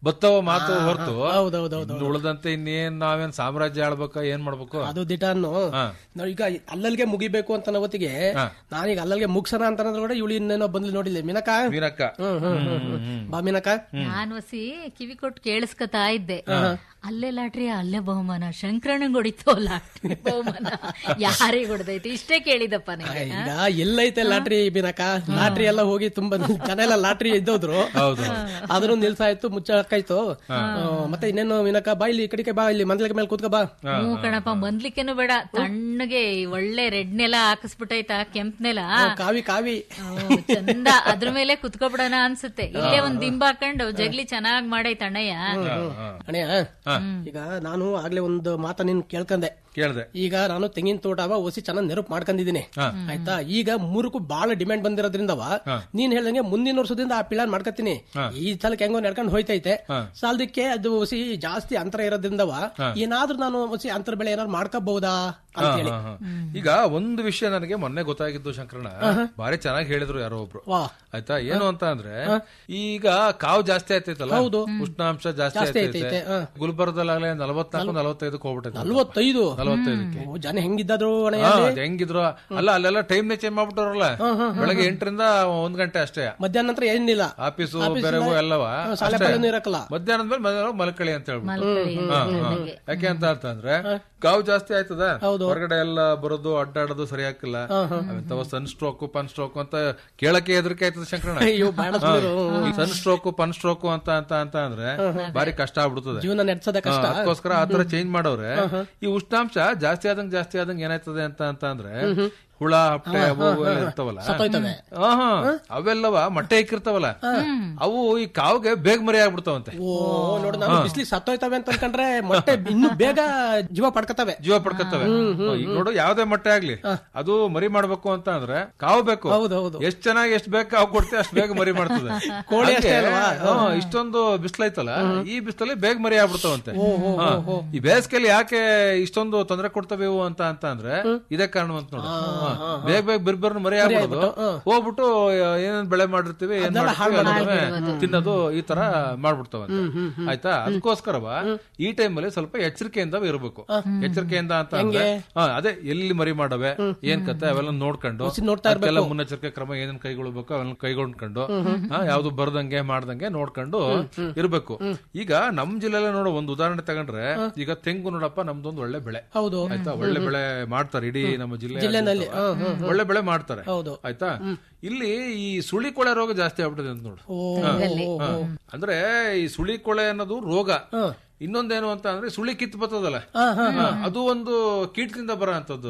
ಬತ್ತವ ಮಾತು ಹೊರತು ಹೌದೌದೌದು ಇನ್ನು ಉಳಿದಂತೆ ಇನ್ನೇನ್ ನಾವೇನ್ ಸಾಮ್ರಾಜ್ಯ ಆಳ್ಬೇಕ ಏನ್ ಮಾಡ್ಬೇಕು ಅದು ದಿಟಾನು ಹಾ. ನಾವ್ ಈಗ ಅಲ್ಲಲ್ಗೆ ಮುಗಿಬೇಕು ಅಂತ ಅನ್ನೋ ಹೊತ್ತಿಗೆ ನಾನೀಗ ಅಲ್ಲಲ್ಗೆ ಮುಗ್ಸನ ಅಂತ ಅನ್ನೋದ್ರೊಳಗಡೆ ಇವಳು ಇನ್ನೇನೋ ಬಂದ್ಲಿ ನೋಡಿಲ್ಲ ಮೀನಕ ಮೀನಕ್ಕ ಹ್ಮ್ ಹ್ಮ್ ಹ್ಮ್ ಹ್ಮ್. ಬಾ ಮೀನಕ ನಾನ್ ವಸಿ ಕಿವಿ ಕೊಟ್ಟು ಕೇಳಿಸ್ಕೊತಾ ಇದ್ದೆ ಅಲ್ಲೇ ಲಾಟ್ರಿ ಅಲ್ಲೇ ಬಹುಮಾನ ಶಂಕರಣ್ಣಂಗ್ ಹೊಡಿತು ಲಾಟ್ರಿ ಬಹುಮಾನ ಯಾರಿಗೆ ಹೊಡೆದೈತಿ ಇಷ್ಟೇ ಕೇಳಿದಪ್ಪ ನಂಗೆ ಈಗ ಎಲ್ಲೈತೆ ಲಾಟ್ರಿ ಮೀನಕ ಲಾಟ್ರಿ ಎಲ್ಲ ಹೋಗಿ ತುಂಬಾ ಜನ ಎಲ್ಲ ಲಾಟ್ರಿ ಇದ್ದೋದ್ರು ಹೌದು ಅದನ್ನು ನಿಲ್ಸಾಯ್ತು ಮುಚ್ಚಾಕಾಯ್ತು ಆ, ಮತ್ತೆ ಇನ್ನೇನು ಮೀನಕ ಬಾ ಇಲ್ಲಿ ಈ ಕಡೆಗೆ ಬಾ ಇಲ್ಲಿ ಮಂದಲಿಗೆ ಮೇಲೆ ಕೂತ್ಕ ಬಾ ಹ್ಞೂ ಕಣಪ್ಪ ಮೊದ್ಲಿಕ್ಕೇನು ಬೇಡ ತಣ್ಣಗೆ ಈ ಒಳ್ಳೆ ರೆಡ್ ನೆಲ ಹಾಕಿಸ್ಬಿಟ್ಟೈತ ಕೆಂಪ್ ನೆಲ ಕಾವಿ ಕಾವಿ ಹ್ಞೂ, ಚಂದ ಅದ್ರ ಮೇಲೆ ಕುತ್ಕೊಬಿಡೋಣ ಅನ್ಸುತ್ತೆ ಇಲ್ಲೇ ಒಂದ್ ದಿಂಬ ಹಾಕೊಂಡು ಜಗ್ಲಿ ಚೆನ್ನಾಗ್ ಮಾಡೈತ ಅಣ್ಣಯ್ಯ ಅಣ್ಣಯ್ಯ ಈಗ ನಾನು ಆಗ್ಲೇ ಒಂದು ಮಾತ ನಿನ್ ಕೇಳ್ಕಂದೆ ಕೇಳ್ದೆ ಈಗ ನಾನು ತೆಂಗಿನ ತೋಟವ ಒಸಿ ಚೆನ್ನಾಗಿ ನೆರಪು ಮಾಡ್ಕೊಂಡಿದ್ದೀನಿ ಆಯ್ತಾ ಈಗ ಮುರುಕು ಬಹಳ ಡಿಮ್ಯಾಂಡ್ ಬಂದಿರೋದ್ರಿಂದವ ನೀನ್ ಹೇಳ್ದಂಗೆ ಮುಂದಿನ ವರ್ಷದಿಂದ ಆ ಪಿಲಾನ್ ಮಾಡ್ಕೊತೀನಿ ಈ ಸಲಕ್ಕೆ ಹೆಂಗೋ ನಡ್ಕೊಂಡು ಹೋಯ್ತೈತೆ ಸಾಲದಕ್ಕೆ ಅದು ಒಸಿ ಜಾಸ್ತಿ ಅಂತರ ಇರೋದ್ರಿಂದವ ಏನಾದ್ರೂ ನಾನು ಒಸಿ ಅಂತರ ಬೆಳೆ ಏನಾದ್ರು ಮಾಡ್ಕೋಬಹುದಾ ಅಂತ ಹೇಳಿ ಹಾ, ಹಾ. ಈಗ ಒಂದು ವಿಷಯ ನನಗೆ ಮೊನ್ನೆ ಗೊತ್ತಾಗಿದ್ದು ಶಂಕರಣ್ಣ ಬಾರಿ ಚೆನ್ನಾಗಿ ಹೇಳಿದ್ರು ಯಾರೋ ಒಬ್ರು ವಾ ಆಯ್ತಾ ಏನು ಅಂತ ಅಂದ್ರೆ ಈಗ ಕಾವು ಜಾಸ್ತಿ ಆಯ್ತೈತಲ್ಲ ಉಷ್ಣಾಂಶ ಜಾಸ್ತಿ ಆಯ್ತೈತೆ ಐತೈತೆ, ಹಾ. ಗುಲ್ಬರ್ಗದಲ್ಲಾಗಲೇ ನಲವತ್ನಾಲ್ಕು ನಲವತ್ತೈದಕ್ಕೆ ಹೋಗ್ಬಿಟ್ಟೈತೆ ನಲ್ವತ್ತೈದು ನಲವತ್ತೈದಕ್ಕೆ ಓ, ಜನ ಹೆಂಗಿದ್ದಾದ್ರು ಅಣ್ಣಯ್ಯ ಹಾ, ಅದ್ ಹೆಂಗಿದ್ರು ಅಲ್ಲ ಅಲ್ಲೆಲ್ಲ ಟೈಮ್ ನೇ ಚೇಂಜ್ ಮಾಡ್ಬಿಟ್ಟವ್ರಲ್ಲ ಬೆಳಗ್ಗೆ ಎಂಟರಿಂದ ಒಂದ್ ಗಂಟೆ ಅಷ್ಟೇ ಮಧ್ಯಾಹ್ನ ನಂತರ ಏನಿಲ್ಲ ಆಫೀಸು ಬೇರೆವು ಎಲ್ಲವ ಹಾ, ಶಾಲೆ ಅಷ್ಟೇ. ಪಾಲೆನೂ ಇರಕ್ಕಲ್ಲ ಮಧ್ಯಾಹ್ನದ ಮೇಲೆ ಮನೆ ಮಲ್ಕಳಿ ಅಂತ ಹೇಳ್ಬಿಟ್ಟು ಮಲ್ಕಳಿ ಹಾ, ಹಾ. ಯಾಕೆ ಅಂತ ಅಂತಂದ್ರೆ ಕಾವು ಜಾಸ್ತಿ ಆಯ್ತದ ಹೌದು. ಹೊರಗಡೆ ಎಲ್ಲ ಬರೋದು ಅಡ್ಡಾಡೋದು ಸರಿ ಹಾಕಿಲ್ಲ ಅವಂತವ ಸನ್ ಸ್ಟ್ರೋಕ್ ಪನ್ ಸ್ಟ್ರೋಕ್ ಅಂತ ಕೇಳಕ್ಕೆ ಹೆದರಿಕೆ ಆಯ್ತದ ಶಂಕರಣ್ಣ ಅಯ್ಯೋ ಬೇಡ ಸನ್ ಸ್ಟ್ರೋಕ್ ಪನ್ ಸ್ಟ್ರೋಕ್ ಅಂತ ಅಂತ ಅಂತ ಅಂದ್ರೆ ಬಾರಿ ಕಷ್ಟ ಆಗ್ಬಿಡ್ತದೆ ಜೀವನ ನಡೆಸೋದ ಹಾ, ಕಷ್ಟ ಅದಕ್ಕೋಸ್ಕರ ಆತರ ಚೇಂಜ್ ಮಾಡವ್ರೆ ಈ ಉಷ್ಣಾಂಶ ಜಾಸ್ತಿ ಆದಂಗ್ ಜಾಸ್ತಿ ಆದಂಗ್ ಏನಾಯ್ತದೆ ಅಂತ ಅಂತ ಅಂದ್ರೆ ಹುಳ ಹಪ್ಪೆ ಅವು ಇವು ಎಲ್ಲ ಇರ್ತಾವಲ್ಲ ಸತ್ತೋಯ್ತವೆ. ಆಹಾ, ಅವೆಲ್ಲವ ಮೊಟ್ಟೆ ಇಕ್ಕಿರ್ತಾವಲ್ಲ ಅವು ಈ ಕಾವ್ಗೆ ಬೇಗ ಮರಿ ಆಗ್ಬಿಡ್ತಾವಂತೆ ಓ ನೋಡು ನಾನು ಬಿಸ್ಲಿಗೆ ಸತ್ತೋಯ್ತವೆ ಅಂತ ಅನ್ಕೊಂಡ್ರೆ ಮೊಟ್ಟೆ ಇನ್ನು ಬೇಗ ಜೀವ ಪಡ್ಕತವೆ ಜೀವ ಪಡ್ಕತ್ತವೆ ಈಗ ನೋಡು ಯಾವ್ದೇ ಮೊಟ್ಟೆ ಆಗ್ಲಿ ಅದು ಮರಿ ಮಾಡ್ಬೇಕು ಅಂತ ಅಂದ್ರೆ ಕಾವು ಬೇಕು ಹೌದು, ಹೌದು. ಎಷ್ಟ್ ಚೆನ್ನಾಗಿ ಎಷ್ಟ್ ಬೇಕು ಕಾವು ಕೊಡ್ತೀವಿ ಅಷ್ಟ್ ಬೇಗ ಮರಿ ಮಾಡ್ತದೆ ಕೋಳಿ ಅಷ್ಟೇ ಹಂಗೆ, ಅಲ್ವಾ? ಹಾ, ಇಷ್ಟೊಂದು ಬಿಸಿಲೈತಲ್ಲ ಈ ಬಿಸಿಲಲ್ಲಿ ಬೇಗ ಮರಿ ಆಗ್ಬಿಡ್ತಾವಂತೆ ಹಾ. ಈ ಬೇಸಿಗೆಯಲ್ಲಿ ಯಾಕೆ ಇಷ್ಟೊಂದು ತೊಂದರೆ ಕೊಡ್ತವೆ ಇವು ಅಂತ ಅಂತ ಅಂದ್ರೆ ಇದೇ ಕಾರಣ ಅಂತ ನೋಡು ಹಾ. ಬೇಗ ಬೇಗ ಬಿರ್ಬರ್ನ ಮರಿ ಆಗ್ಬಿಡೋದು ಹೋಗ್ಬಿಟ್ಟು ಏನೇನ್ ಬೆಳೆ ಮಾಡಿರ್ತೀವಿ ಏನ್ ಮಾಡ್ತೀವಿ ಅದನ್ನೇ ತಿನ್ನೋದು ಈ ತರ ಮಾಡ್ಬಿಡ್ತಾವಂತೆ ಆಯ್ತಾ ಅದಕ್ಕೋಸ್ಕರವ ಈ ಟೈಮಲ್ಲಿ ಸ್ವಲ್ಪ ಎಚ್ಚರಿಕೆಯಿಂದ ಇರಬೇಕು ಎಚ್ಚರಿಕೆಯಿಂದ ಅಂತ ಅಂದ್ರೆ ಹಾ, ಅದೇ ಎಲ್ಲಿ ಮರಿ ಮಾಡವೆ ಏನ್ ಕತೆ ಅವೆಲ್ಲ ನೋಡ್ಕೊಂಡು ನೋಡ್ತಾ ಅದಕ್ಕೆಲ್ಲ ಮುನ್ನೆಚ್ಚರಿಕೆ ಕ್ರಮ ಏನೇನ್ ಕೈಗೊಳ್ಬೇಕು ಅವೆಲ್ಲ ಕೈಗೊಂಡ್ಕೊಂಡು ಹಾ, ಯಾವ್ದು ಬರ್ದಂಗೆ ಮಾಡ್ದಂಗೆ ನೋಡ್ಕೊಂಡು ಇರ್ಬೇಕು ಈಗ ನಮ್ ಜಿಲ್ಲೆಲ್ಲ ನೋಡು ಒಂದು ಉದಾಹರಣೆ ತಗೊಂಡ್ರೆ ಈಗ ತೆಂಗು ನೋಡಪ್ಪ ನಮ್ದೊಂದು ಒಳ್ಳೆ ಬೆಳೆ ಹೌದು ಆಯ್ತಾ ಒಳ್ಳೆ ಬೆಳೆ ಮಾಡ್ತಾರೆ ಇಡೀ ನಮ್ಮ ಜಿಲ್ಲೆ ಜಿಲ್ಲೆನಲ್ಲಿ, ಹಾ, ಹಾ, ಒಳ್ಳೆ ಬೆಳೆ ಮಾಡ್ತಾರೆ ಹೌದು. ಆಯ್ತಾ ಇಲ್ಲಿ ಈ ಸುಳಿ ಕೊಳೆ ರೋಗ ಜಾಸ್ತಿ ಆಗ್ಬಿಟ್ಟಿದೆ ಅಂತ ನೋಡು ಹಾ. ಅಂದ್ರೆ ಈ ಸುಳಿ ಕೊಳೆ ಅನ್ನೋದು ರೋಗ ಇನ್ನೊಂದೇನು ಅಂತ ಅಂದ್ರೆ ಸುಳಿ ಕಿತ್ತು ಬರ್ತದಲ್ಲ ಹಾ, ಅದು ಒಂದು ಕೀಟದಿಂದ ಬರೋ ಅಂತದ್ದು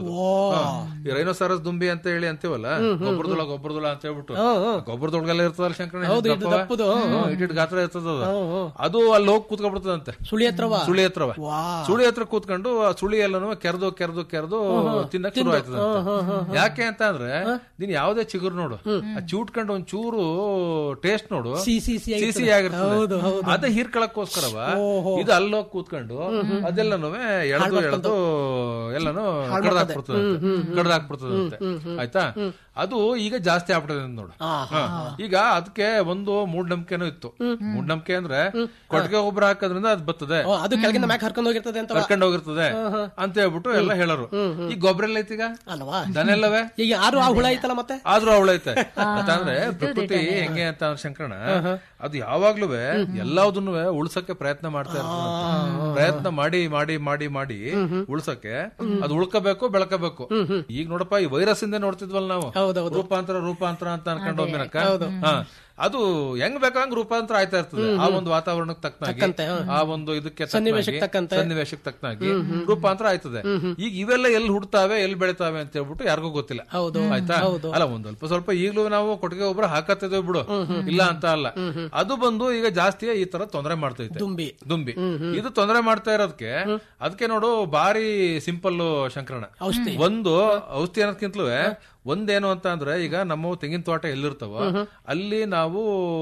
ಈ ರೈನೋಸಾರಸ್ ದುಂಬಿ ಅಂತ ಹೇಳಿ ಅಂತೀವಲ್ಲ ಗೊಬ್ಬರದೊಳ ಗೊಬ್ಬರದೊಳ ಅಂತ ಹೇಳ್ಬಿಟ್ಟು ಗೊಬ್ಬರದೊಳಗೆಲ್ಲ ಇರ್ತದಲ್ಲ ಶಂಕರಣ್ಣ ಇಷ್ಟು ದಪ್ಪವ? ದಪ್ಪದು. ಹ್ಮ್, ಇಷ್ಟಿಷ್ಟು ಗಾತ್ರ ಇರ್ತದ ಅದು. ಅದು ಅಲ್ಲಿ ಹೋಗಿ ಕೂತ್ಕೊಂಡ್ಬಿಡ್ತದಂತೆ ಸುಳಿ ಹತ್ರವ ಸುಳಿ ಹತ್ರವ ಸುಳಿ ಹತ್ರ ಕೂತ್ಕೊಂಡು ಆ ಸುಳಿ ಎಲ್ಲಾನು ಕೆರೆದು ಕೆರೆದು ಕೆರೆದು ತಿನ್ನಕ್ ಶುರು ಆಯ್ತದ ಯಾಕೆ ಅಂತ ಅಂದ್ರೆ ನೀನ್ ಯಾವ್ದೇ ಚಿಗುರು ನೋಡು ಆ ಚೂಟ್ಕೊಂಡು ಒಂದ್ ಚೂರು ಟೇಸ್ಟ್ ನೋಡು ಸಿ ಸಿ ಸಿ ಸಿಸಿ ಆಗಿರ್ತದೆ ಅದೇ ಹೀರ್ಕೊಳಕ್ಕೋಸ್ಕರವ ಇದು ಅಲ್ಲೋಗಿ ಕೂತ್ಕೊಂಡು ಅದೆಲ್ಲನೂ ಎಳೆದು ಎಳೆದು ಎಲ್ಲಾನು ಕಡ್ದಾಕ್ಬಿಡ್ತದೆ ಕಡ್ದಾಕ್ಬಿಡ್ತದಂತೆ ಆಯ್ತಾ ಅದು ಈಗ ಜಾಸ್ತಿ ಆಗ್ಬಿಟ್ಟದೆ ಅಂತ ನೋಡು ಹಾ. ಈಗ ಅದಕ್ಕೆ ಒಂದು ಮೂಢನಂಬಿಕೆನೂ ಇತ್ತು ಮೂಢನಂಬಿಕೆ ಅಂದ್ರೆ ಕೊಟ್ಟಿಗೆ ಗೊಬ್ಬರ ಹಾಕೋದ್ರಿಂದ ಅದ್ ಬರ್ತದೆ ಓ, ಅದು ಕೆಳಗಿಂದ ಮ್ಯಾಕ್ ಹರ್ಕೊಂಡು ಹೋಗಿರ್ತದೆ ಅಂತ ಕರ್ಕೊಂಡು ಹೋಗಿರ್ತದೆ ಅಂತ ಹೇಳ್ಬಿಟ್ಟು ಎಲ್ಲ ಹೇಳೋರು ಈ ಗೊಬ್ಬರ ಎಲ್ಲ ಐತೀಗ ಅಲ್ವಾ ದನ ಎಲ್ಲವೇ ಈಗ ಯಾರು ಆ ಹುಳ ಐತಲ್ಲ ಮತ್ತೆ ಆದ್ರೂ ಅವಳೈತೆ ಅಂತಂದ್ರೆ ಪ್ರಕೃತಿ ಹೆಂಗೆ ಅಂತ ಅಂದ್ರೆ ಶಂಕರಣ ಅದು ಯಾವಾಗ್ಲೂ ಎಲ್ಲದನ್ನು ಉಳ್ಸಕ್ಕೆ ಪ್ರಯತ್ನ ಮಾಡ್ತಾ ಇರ್ತದೆ ಪ್ರಯತ್ನ ಮಾಡಿ ಮಾಡಿ ಮಾಡಿ ಮಾಡಿ ಉಳ್ಸಕ್ಕೆ ಅದು ಉಳ್ಕಬೇಕು ಬೆಳಕಬೇಕು ಈಗ ನೋಡಪ್ಪ ಈ ವೈರಸ್ ಇಂದ ನೋಡ್ತಿದ್ವಲ್ಲ ನಾವು ಹೌದೌದು. ರೂಪಾಂತರ ರೂಪಾಂತರ ಅಂತ ಅನ್ಕೊಂಡು ಹೋಗ್ಮೇನಕ್ಕ ಹಾ ಅದು ಹೆಂಗ್ ಬೇಕಂಗ್ ರೂಪಾಂತರ ಆಯ್ತಾ ಇರ್ತದೆ ಆ ಒಂದು ವಾತಾವರಣಕ್ಕೆ ತಕ್ಕನಾಗಿ ಆ ಒಂದು ಇದಕ್ಕೆ ಸನ್ನಿವೇಶಕ್ಕೆ ತಕ್ಕಂತೆ. ಸನ್ನಿವೇಶಕ್ಕೆ ತಕ್ಕನಾಗಿ ರೂಪಾಂತರ ಆಯ್ತದೆ ಈಗ ಇವೆಲ್ಲ ಎಲ್ಲಿ ಹುಡ್ತಾವೆ ಎಲ್ಲಿ ಬೆಳಿತಾವೆ ಅಂತ ಹೇಳ್ಬಿಟ್ಟು ಯಾರಿಗೂ ಗೊತ್ತಿಲ್ಲ ಹೌದು ಆಯ್ತಾ ಅಲ್ಲ ಒಂದ್ ಸ್ವಲ್ಪ ಸ್ವಲ್ಪ ಈಗಲೂ ನಾವು ಕೊಟ್ಟಿಗೆ ಒಬ್ಬರು ಹಾಕತ್ತಿದ್ದೇವೆ ಬಿಡು ಇಲ್ಲ ಅಂತ ಅಲ್ಲ ಅದು ಬಂದು ಈಗ ಜಾಸ್ತಿ ಈ ತರ ತೊಂದರೆ ಮಾಡ್ತೈತೆ ದುಂಬಿ ದುಂಬಿ ಇದು ತೊಂದರೆ ಮಾಡ್ತಾ ಇರೋದಕ್ಕೆ ಅದಕ್ಕೆ ನೋಡು ಬಾರಿ ಸಿಂಪಲ್ ಶಂಕರಣ ಔಷಧಿ ಒಂದು ಔಷಧಿ ಅನ್ನೋದಕ್ಕಿಂತಲೂ ಒಂದೇನು ಅಂತ ಅಂದ್ರೆ ಈಗ ನಮ್ಮ ತೆಂಗಿನ ತೋಟ ಎಲ್ಲಿರ್ತಾವ ಅಲ್ಲಿ ನಾವು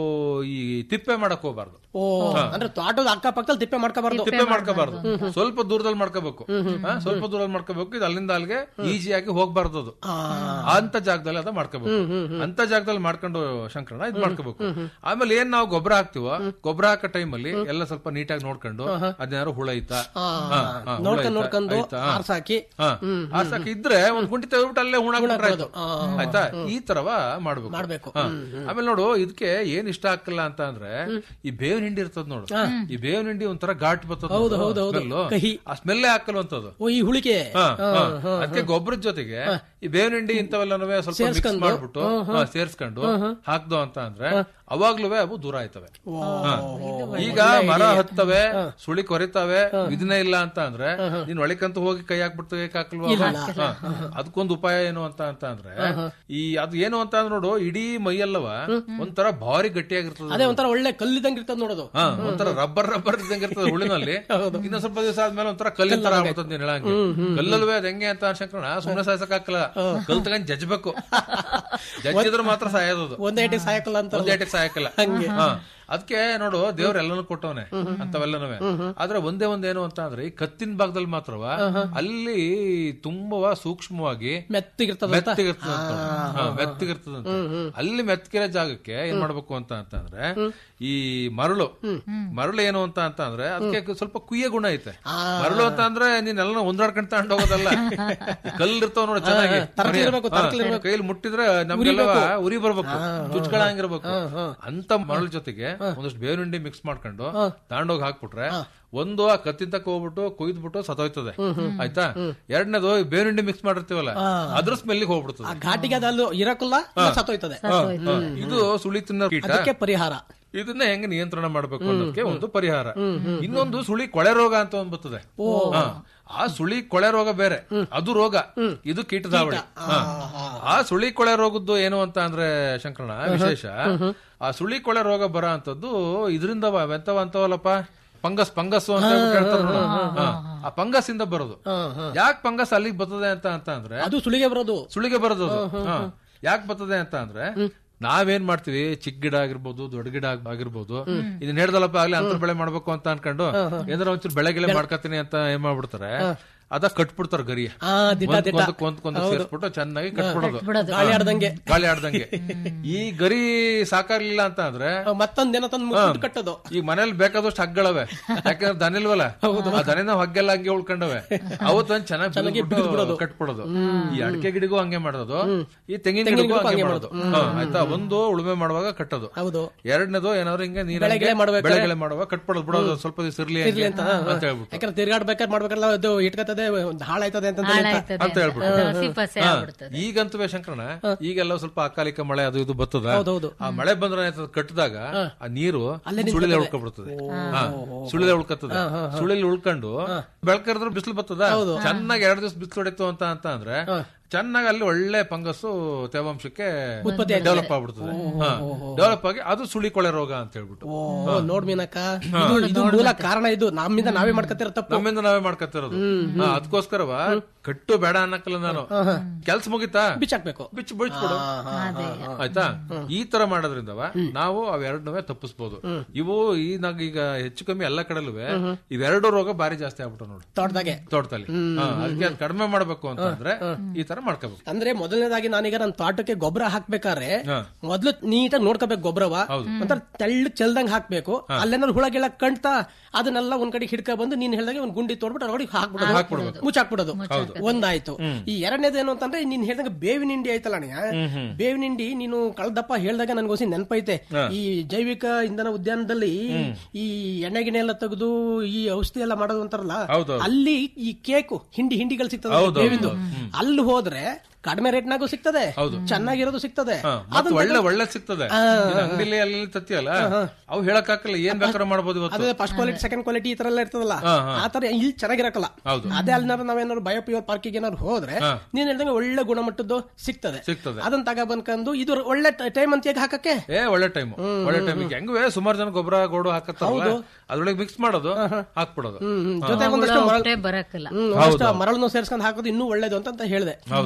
ಈ ತಿಪ್ಪೆ ಮಾಡಕ್ ಹೋಗ್ಬಾರ್ದು ಓ ಅಂದ್ರೆ ತೋಟದ ಅಕ್ಕಪಕ್ಕದಲ್ಲಿ ತಿಪ್ಪೆ ಮಾಡ್ಕೋಬಾರ್ದು ತಿಪ್ಪೆ ಮಾಡ್ಕೋಬಾರ್ದು ಸ್ವಲ್ಪ ದೂರದಲ್ಲಿ ಮಾಡ್ಕೋಬೇಕು ಹಾ, ಸ್ವಲ್ಪ ದೂರದಲ್ಲಿ ಮಾಡ್ಕೋಬೇಕು ಇದು ಅಲ್ಲಿಂದ ಅಲ್ಲಿಗೆ ಈಸಿಯಾಗಿ ಹೋಗ್ಬಾರ್ದು ಅದು ಅಂತ ಜಾಗದಲ್ಲಿ ಅದ ಮಾಡ್ಕೋಬೇಕು ಅಂತ ಜಾಗದಲ್ಲಿ ಮಾಡ್ಕೊಂಡು ಶಂಕರಣ ಇದ್ ಮಾಡ್ಕೋಬೇಕು ಆಮೇಲೆ ಏನ್ ನಾವು ಗೊಬ್ಬರ ಹಾಕ್ತಿವೋ ಗೊಬ್ಬರ ಹಾಕೋ ಟೈಮಲ್ಲಿ ಎಲ್ಲ ಸ್ವಲ್ಪ ನೀಟಾಗಿ ನೋಡ್ಕೊಂಡು ಅದೇನಾದ್ರು ಹುಳ ಐತಾ ಹಾ, ಹಾ, ಹುಳ ನೋಡ್ಕೊಂಡ್ ಐತಾ? ನೋಡ್ಕೊಂಡು ಐತಾ? ಹಾ. ಆರ್ಸಾಕಿ ಹಾ. ಆರ್ಸಕ್ ಇದ್ರೆ ಒಂದ್ ಗುಂಟಿ ತೆಗೆದ್ಬಿಟ್ಟು ಅಲ್ಲೇ ಹುಣ ಆಯ್ತು ಆಯ್ತಾ ಈ ತರವ ಮಾಡ್ಬೇಕು ಮಾಡ್ಬೇಕು. ಹಾ. ಆಮೇಲೆ ನೋಡು ಇದಕ್ಕೆ ಏನ್ ಇಷ್ಟ ಆಗ್ತಿಲ್ಲ ಅಂತ ಅಂದ್ರೆ ಈ ಬೇವಿನ ಹಿಂಡಿ ಇರ್ತದ ನೋಡು ಈ ಬೇವಿನ ಹಿಂಡಿ ಒಂಥರ ಘಾಟ್ ಬರ್ತದ ಹೌದು, ಹೌದು, ಹೌದು. ಕಹಿ. ಆ ಸ್ಮೆಲ್ಲೇ ಹಾಕಲ್ವಂತದ್ದು ಓ ಈ ಹುಳಿಕೆ ಹಾ, ಹಾ. ಅದಕ್ಕೆ ಗೊಬ್ಬರದ ಜೊತೆಗೆ ಈ ಬೇವಿನ ಹಿಂಡಿ ಇಂಥವೆಲ್ಲನೂ ಸ್ವಲ್ಪ ಮಿಕ್ಸ್ ಸೇರ್ಸ್ಕೊಂಡು, ಮಾಡ್ಬಿಟ್ಟು ಹಾ, ಸೇರ್ಸ್ಕೊಂಡು ಹಾಕ್ದು ಅಂತ ಅಂದ್ರೆ ಅವಾಗ್ಲೂ ಅವು ದೂರ ಆಯ್ತವೆ ಹಾ. ಈಗ ಮರ ಹತ್ತವೆ ಸುಳಿ ಕೊರಿತಾವೆ ಇದನ್ನೇ ಇಲ್ಲ ಅಂತ ಅಂದ್ರೆ ನೀನ್ ಒಳಕಂತ ಹೋಗಿ ಕೈ ಹಾಕ್ಬಿಡ್ತವೆ ಹಾಕಲ್ವಾ ಹಾ. ಅದಕ್ಕೊಂದು ಉಪಾಯ ಏನು ಅಂತ ಅಂತ ಅಂದ್ರೆ ಈ ಅದು ಏನು ಅಂತ ಅಂದ್ರೆ ನೋಡು ಇಡೀ ಮೈಯಲ್ಲವ ಒಂಥರ ಭಾರಿ ಗಟ್ಟಿಯಾಗಿರ್ತದೆ ಅದೇ ಒಂಥರ ಒಳ್ಳೆ ಕಲ್ಲಿದಂಗ್ ಇರ್ತದ ನೋಡೋದು ಹಾ ಒಂಥರ ರಬ್ಬರ್ ರಬ್ಬರ್ ಇದ್ದಂಗೆ ಇರ್ತದೆ ಹುಳಿನಲ್ಲಿ ಇನ್ನೊಂದ್ ಸ್ವಲ್ಪ ದಿವಸ ಆದ್ಮೇಲೆ ಒಂಥರ ಕಲ್ಲಿನ ತರ ಆಗ್ಬಿಡ್ತದೆ ನೀನ್ ಹೇಳಂಗೆ ಕಲ್ಲಲ್ವೇ ಅದ್ ಹೆಂಗೆ ಅಂತ ಶಂಕರಣ ಸುಮ್ಮನೆ ಸಾಯ್ಸಕ್ ಹಾಕಲ್ಲ ಕಲ್ ತಗೊಂಡ್ ಜಜ್ಬೇಕು ಜಜ್ಜಿದ್ರೆ ಮಾತ್ರ ಸಾಯೋದು ಒಂದೇ ಏಟಿಗೆ ಸಾಯಕಲ್ಲ ಅಂತ ಒಂದ್ ಏಟಿಗೆ ಸಾಯಕಲ್ಲ ಹಾ ಅದಕ್ಕೆ ನೋಡು ದೇವ್ರ ಎಲ್ಲಾನು ಕೊಟ್ಟವನೆ ಅಂತವೆಲ್ಲನೂ ಆದ್ರೆ ಒಂದೇ ಒಂದ್ ಏನು ಅಂತ ಅಂದ್ರೆ ಈ ಕತ್ತಿನ ಭಾಗದಲ್ಲಿ ಮಾತ್ರವ ಅಲ್ಲಿ ತುಂಬವ ಸೂಕ್ಷ್ಮವಾಗಿ ಮೆತ್ತಗಿರ್ತದ ಮೆತ್ತಗಿರ್ತದ ಮೆತ್ತಗಿರ್ತದ ಅಲ್ಲಿ ಮೆತ್ತಗಿರೋ ಜಾಗಕ್ಕೆ ಏನ್ ಮಾಡ್ಬೇಕು ಅಂತ ಅಂತಂದ್ರೆ ಈ ಮರಳು ಮರಳು ಏನು ಅಂತ ಅಂತ ಅಂದ್ರೆ ಅದಕ್ಕೆ ಸ್ವಲ್ಪ ಕುಯ್ಯ ಗುಣ ಐತೆ ಮರಳು ಅಂತ ಅಂದ್ರೆ ನೀನ್ ಎಲ್ಲ ಒಂದಾಡ್ಕೊಂಡ್ ತಗೊಂಡ್ ಹೋಗೋದಲ್ಲ ಈ ಕಲ್ಲು ಇರ್ತಾವ ನೋಡಿ ಚೆನ್ನಾಗಿ ತರಕಲಿರ್ಬೇಕು, ಹಾ, ಕೈಯಲ್ಲಿ ಮುಟ್ಟಿದ್ರೆ ನಮ್ಗೆಲ್ಲ ಉರಿ ಬರ್ಬೇಕು ಚುಚ್ಕೊಳಂಗಿರ್ಬೇಕು ಅಂತ ಮರಳು ಜೊತೆಗೆ ಒಂದಷ್ಟು ಬೇವಿನ ಹಿಂಡಿ ಮಿಕ್ಸ್ ಮಾಡ್ಕೊಂಡು ತಗೊಂಡೋಗಿ ಹಾಕ್ಬಿಟ್ರೆ ಒಂದು ಆ ಕತ್ತಿನ ತಕ್ಕ ಹೋಗ್ಬಿಟ್ಟು ಕೊಯ್ದ್ಬಿಟ್ಟು ಸತ್ತೋಯ್ತದೆ ಆಯ್ತಾ ಎರಡನೇದು ಬೇವಿನ ಹಿಂಡಿ ಮಿಕ್ಸ್ ಮಾಡಿರ್ತೀವಲ್ಲ ಅದ್ರ ಸ್ಮೆಲ್ಲಿಗೆ ಹೋಗ್ಬಿಡ್ತದೆ ಆ ಘಾಟಿಗೆ ಅದು ಇರಕಲ್ಲ ಸತ್ತೋಯ್ತದೆ ಹಾ, ಹಾ. ಇದು ಸುಳಿ ತಿನ್ನೋ ಕೀಟ ಅದಕ್ಕೆ ಪರಿಹಾರ ಇದನ್ನ ಹೆಂಗ್ ನಿಯಂತ್ರಣ ಮಾಡ್ಬೇಕು ಅನ್ನೋದಕ್ಕೆ ಒಂದು ಪರಿಹಾರ ಇನ್ನೊಂದು ಸುಳಿ ಕೊಳೆ ರೋಗ ಅಂತ ಒಂದ್ ಬರ್ತದೆ ಹಾ. ಆ ಸುಳಿ ಕೊಳೆ ರೋಗ ಬೇರೆ ಅದು ರೋಗ ಇದು ಕೀಟದ ಹಾವಳಿ ಹಾ. ಆ ಸುಳಿ ಕೊಳೆ ರೋಗದ್ದು ಏನು ಅಂತ ಅಂದ್ರೆ ಶಂಕರಣ ವಿಶೇಷ ಆ ಸುಳಿ ಕೊಳೆ ರೋಗ ಬರ ಅಂತದ್ದು ಇದರಿಂದ ಎಂತವ ಅಂತವಲ್ಲಪ್ಪ ಫಂಗಸ್ ಫಂಗಸ್ ಅಂತ ಹೇಳ್ಬಿಟ್ಟು ಹೇಳ್ತಾರೆ ನೋಡು. ಹಾ. ಆ ಫಂಗಸ್ ಇಂದ ಬರೋದು ಯಾಕೆ ಫಂಗಸ್ ಅಲ್ಲಿಗೆ ಬರ್ತದೆ ಅಂತ ಅಂತ ಅಂದ್ರೆ ಅದು ಸುಳಿಗೆ ಬರೋದು ಸುಳಿಗೆ ಬರೋದು ಯಾಕೆ ಬರ್ತದೆ ಅಂತ ಅಂದ್ರೆ ನಾವೇನ್ ಮಾಡ್ತೀವಿ ಚಿಕ್ಕ ಗಿಡ ಆಗಿರ್ಬೋದು ದೊಡ್ಡ ಗಿಡ ಆಗ್- ಆಗಿರ್ಬೋದು ಇದನ್ನ ಹೇಳ್ದಲ್ಲಪ್ಪ ಆಗ್ಲಿ ಅಂತರ ಬೆಳೆ ಮಾಡ್ಬೇಕು ಅಂತ ಅನ್ಕೊಂಡು ಏನಾರ ಒಂಚೂರು ಬೆಳೆ ಗಿಳೆ ಮಾಡ್ಕತೀನಿ ಅಂತ ಏನ್ ಮಾಡ್ಬಿಡ್ತಾರೆ ಅದ ಕಟ್ಬಿಡ್ತಾರ ಗರಿಯ ಆ ದಿಟ ದಿಟ ಒಂದ್ ಸೇರ್ಸ್ಬಿಟ್ಟು ಚೆನ್ನಾಗಿ ಕಟ್ಬಿಡೋದು ಗಾಳಿ ಆಡ್ದಂಗೆ ಗಾಳಿ ಆಡ್ದಂಗೆ ಈ ಗರಿ ಸಾಕಾಗ್ಲಿಲ್ಲ ಅಂತ ಅಂದ್ರೆ ಮತ್ತೊಂದ್ ದಿನ ತಂದು ಮುಚ್ಚಿಟ್ಟು ಕಟ್ಟೋದು ಈಗ ಮನೇಲಿ ಬೇಕಾದಷ್ಟು ಹಗ್ಗಳವೆ ಯಾಕಂದ್ರೆ ದನ ಇಲ್ವಲ್ಲ ಆ ದನಿನ ಹಗ್ಗೆಲ್ಲ ಹಂಗೆ ಉಳ್ಕೊಂಡವೆ ಅವತ್ತು ಒಂದ್ ಚೆನ್ನಾಗಿ ಬಿಟ್ಬಿಟ್ಟು ಕಟ್ಬಿಡೋದು ಈ ಅಡಿಕೆ ಗಿಡಗೂ ಹಂಗೆ ಮಾಡೋದು ಈ ತೆಂಗಿನ ಗಿಡಗೂ ಹಂಗೆ ಮಾಡೋದು ಹಾ, ಆಯ್ತಾ ಒಂದು ಉಳುಮೆ ಮಾಡುವಾಗ ಕಟ್ಟೋದು ಹೌದು ಎರಡನೇದು ಏನಾದ್ರು ಹಿಂಗೆ ನೀರ್ ಬೆಳೆಗಿಳೆ ಮಾಡ್ಬೇಕಾದ್ರೆ- ಬೆಳೆಗಳೇ ಮಾಡುವಾಗ ಕಟ್ಬಿಡೋದು ಬಿಡೋದು ಸ್ವಲ್ಪ ದಿವಸ ಇರ್ಲಿ ಹಂಗೆ ಅಂತ ಹಾ, ಹಾ. ಅಂತ ಹೇಳ್ಬಿಟ್ಟು ಯಾಕಂದ್ರೆ ತಿರ್ಗಾಡ್ಬೇಕಾದ್ರೆ ಮಾಡ್ಬೇಕಲ್ಲ ಅದು ಇಟ್ಕತದೆ ಒಂದ್ ಹಾಳಾಯ್ತದೆ ಅಂತ ಹಾಳಾಯ್ತದೆ ಅಂತ ಹೇಳ್ಬಿಟ್ಟು ಹಸಿ ಪಸೆ ಹಾ, ಆಗ್ಬಿಡ್ತದೆ ಈಗಂತೂ ಶಂಕರಣ ಈಗೆಲ್ಲ ಸ್ವಲ್ಪ ಅಕಾಲಿಕ ಮಳೆ ಅದು ಇದು ಬರ್ತದ ಹೌದೌದು. ಆ ಮಳೆ ಬಂದ್ರೆ ಏನಾಯ್ತದೆ, ಕಟ್ಟಿದಾಗ ಆ ನೀರು ಸುಳಿಲೆ ಉಳ್ಕೊಬಿಡ್ತದೆ ಹಾ, ಸುಳಿಲೆ ಉಳ್ಕತ್ತದೆ ಸುಳಿಲಿ ಉಳ್ಕೊಂಡು ಬೆಳ್ಕರಿದ್ರೆ ಬಿಸಿಲು ಬರ್ತದ ಚೆನ್ನಾಗಿ ಎರಡು ದಿವಸ ಬಿಸಿಲು ಹೊಡಿತು ಅಂತ ಅಂತ ಅಂದ್ರೆ ಚೆನ್ನಾಗಿ ಅಲ್ಲಿ ಒಳ್ಳೆ ಫಂಗಸ್ ತೇವಾಂಶಕ್ಕೆ ಡೆವಲಪ್ ಆಗ್ಬಿಡ್ತದೆ ಡೆವಲಪ್ ಆಗಿ ಅದು ಸುಳಿ ಕೊಳೆ ರೋಗ ಅಂತ ಹೇಳ್ಬಿಟ್ಟು ಓ ನೋಡ್ ಮೀನಕ್ಕ ಇದು ಇದು ಮೂಲ ಕಾರಣ ಇದು ನಮ್ಮಿಂದ ನಾವೇ ಮಾಡ್ಕತ್ತಿರೋ ತಪ್ಪು ನಮ್ಮಿಂದ ನಾವೇ ಮಾಡ್ಕೊತಿರೋದು ಹಾ, ಅದಕ್ಕೋಸ್ಕರವ ಕಟ್ಟು ಬೇಡ ಅನ್ನಕ್ಕಲ್ಲ ನಾನು ಕೆಲ್ಸ ಮುಗಿತಾ ಬಿಚ್ಚಾಕ್ಬೇಕು ಬಿಚ್ಚು ಬಿಚ್ಬಿಡು ಆಯ್ತಾ ಈ ತರ ಮಾಡೋದ್ರಿಂದವ ನಾವು ಅವೆರಡನ್ನೂ ತಪ್ಪಿಸ್ಬೋದು ಇವು ಈ ನಾಗ ಈಗ ಹೆಚ್ಚು ಕಮ್ಮಿ ಎಲ್ಲ ಕಡೆಲೂ ಇವೆರಡು ರೋಗ ಬಾರಿ ಜಾಸ್ತಿ ಆಗ್ಬಿಟ್ಟು ನೋಡಿ ತೋಟದಾಗೆ ತೋಟದಲ್ಲಿ ಹಾ, ಅದಕ್ಕೆ ಅದ್ ಕಡಿಮೆ ಮಾಡ್ಬೇಕು ಅಂತಂದ್ರೆ ಈ ತರ ಮಾಡ್ಕೋಬೇಕು ಅಂದ್ರೆ ಮೊದಲನೇದಾಗಿ ನಾನೀಗ ನನ್ನ ತೋಟಕ್ಕೆ ಗೊಬ್ಬರ ಹಾಕ್ಬೇಕಾದ್ರೆ ಹಾ. ಮೊದ್ಲು ನೀಟಾಗಿ ನೋಡ್ಕೋಬೇಕು ಗೊಬ್ಬರವ ಒಂಥರ ತೆಳ್ಳು ಚೆಲ್ದಂಗ್ ಹಾಕ್ಬೇಕು ಅಲ್ಲೇನಾದ್ರು ಹುಳ ಗಿಳ ಕಣ್ತಾ ಅದನ್ನೆಲ್ಲ ಒಂದ್ ಕಡೆ ಹಿಡ್ಕ ಬಂದು ನೀನ್ ಹೇಳ್ದಾಗ ಒಂದ್ ಗುಂಡಿ ತೋಡ್ಬಿಟ್ಟು ಅದ್ರೊಳಗೆ ಹಾಕ್ಬಿಡೋದು ಮುಚ್ಚಾಕ್ಬಿಡೋದು ಒಂದಾಯ್ತು ಈ ಎರಡನೇದು ಏನು ಅಂತಂದ್ರೆ ನೀನ್ ಹೇಳ್ದಂಗ ಬೇವಿನ ಹಿಂಡಿ ಆಯ್ತಲ್ಲ ಅಣ್ಣ ಬೇವಿನ ಹಿಂಡಿ ನೀನು ಕಳ್ದಪ್ಪ ಹೇಳ್ದಾಗ ನನ್ಗೋಸಿ ನೆನಪೈತೆ ಈ ಜೈವಿಕ ಇಂಧನ ಉದ್ಯಾನದಲ್ಲಿ ಈ ಎಣ್ಣೆ ಗಿಣ್ಣೆ ಎಲ್ಲ ತೆಗೆದು ಈ ಔಷಧಿ ಎಲ್ಲ ಮಾಡೋದು ಅಂತಾರಲ್ಲ ಹೌದು. ಅಲ್ಲಿ ಈ ಕೇಕು ಹಿಂಡಿ ಹಿಂಡಿಗಳು ಸಿಗ್ತದೆ ಹೌದು, ಬೇವಿಂದು ಅಲ್ಲಿ ಹೋದ್ರೆ ಕಡಿಮೆ ರೇಟ್ನಾಗೂ ಸಿಗ್ತದೆ ಚೆನ್ನಾಗಿರೋದು ಸಿಗ್ತದೆ ಹಾ, ಮತ್ತೆ ಒಳ್ಳೆ ಒಳ್ಳೆ ಸಿಗ್ತದೆ ಇದು ಅಂಗಡಿಲಿ ಅಲ್ಲಿ ತತ್ತಿಯಲ್ಲ ಅವು ಹೇಳಕ್ ಹಾಕಲ್ಲ ಏನ್ ಬೇಕಾದ್ರೂ ಮಾಡ್ಬೋದು ಇವತ್ತು ಅದೇ ಫಸ್ಟ್ ಕ್ವಾಲಿಟಿ ಸೆಕೆಂಡ್ ಕ್ವಾಲಿಟಿ ಈ ತರ ಎಲ್ಲ ಇರ್ತದಲ್ಲ ಆ ತರ ಇಲ್ಲಿ ಚೆನ್ನಾಗಿರಕಲ್ಲ ಹೌದು. ಅದೇ ಅಲ್ಲಿ ನಾವೇನಾದ್ರು ಬಯೋಪ್ಯೂರ್ ಪಾರ್ಕಿಗೆ ಏನಾದ್ರು ಹೋದ್ರೆ ನೀನ್ ಹೇಳ್ದಂಗೆ ಒಳ್ಳೆ ಗುಣಮಟ್ಟದ್ದು ಸಿಗ್ತದೆ ಸಿಗ್ತದೆ ಅದನ್ನ ತಗೊಬಂದ್ಕೊಂಡು ಇದು ಒಳ್ಳೆ ಟೈಮ್ ಅಂತ ಹಾಕಕ್ಕೆ ಏ ಒಳ್ಳೆ ಟೈಮ್ ಒಳ್ಳೆ ಟೈಮ್ ಹೆಂಗುವೆ ಸುಮಾರು ಜನ ಗೊಬ್ಬರ ಗೋಡು ಹಾಕತ್ತಾರಲ್ಲ ಅದ್ರೊಳಗೆ ಮಿಕ್ಸ್ ಮಾಡೋದು ಹಾಕ್ಬಿಡೋದು ಜೊತೆಗೆ ಒಂದಷ್ಟು ಮರಳು ಅಷ್ಟೇ ಬರಕ್ಕಲ್ಲ ಹ್ಮ್, ಒಂದಷ್ಟು ಮರಳನ್ನು ಸೇರ್ಸ್ಕೊಂಡು ಹಾಕೋದು ಇನ್ನೂ ಒಳ್ಳೇದು ಅಂತ ಅಂತ ಹೇಳಿದೆ ಈಗ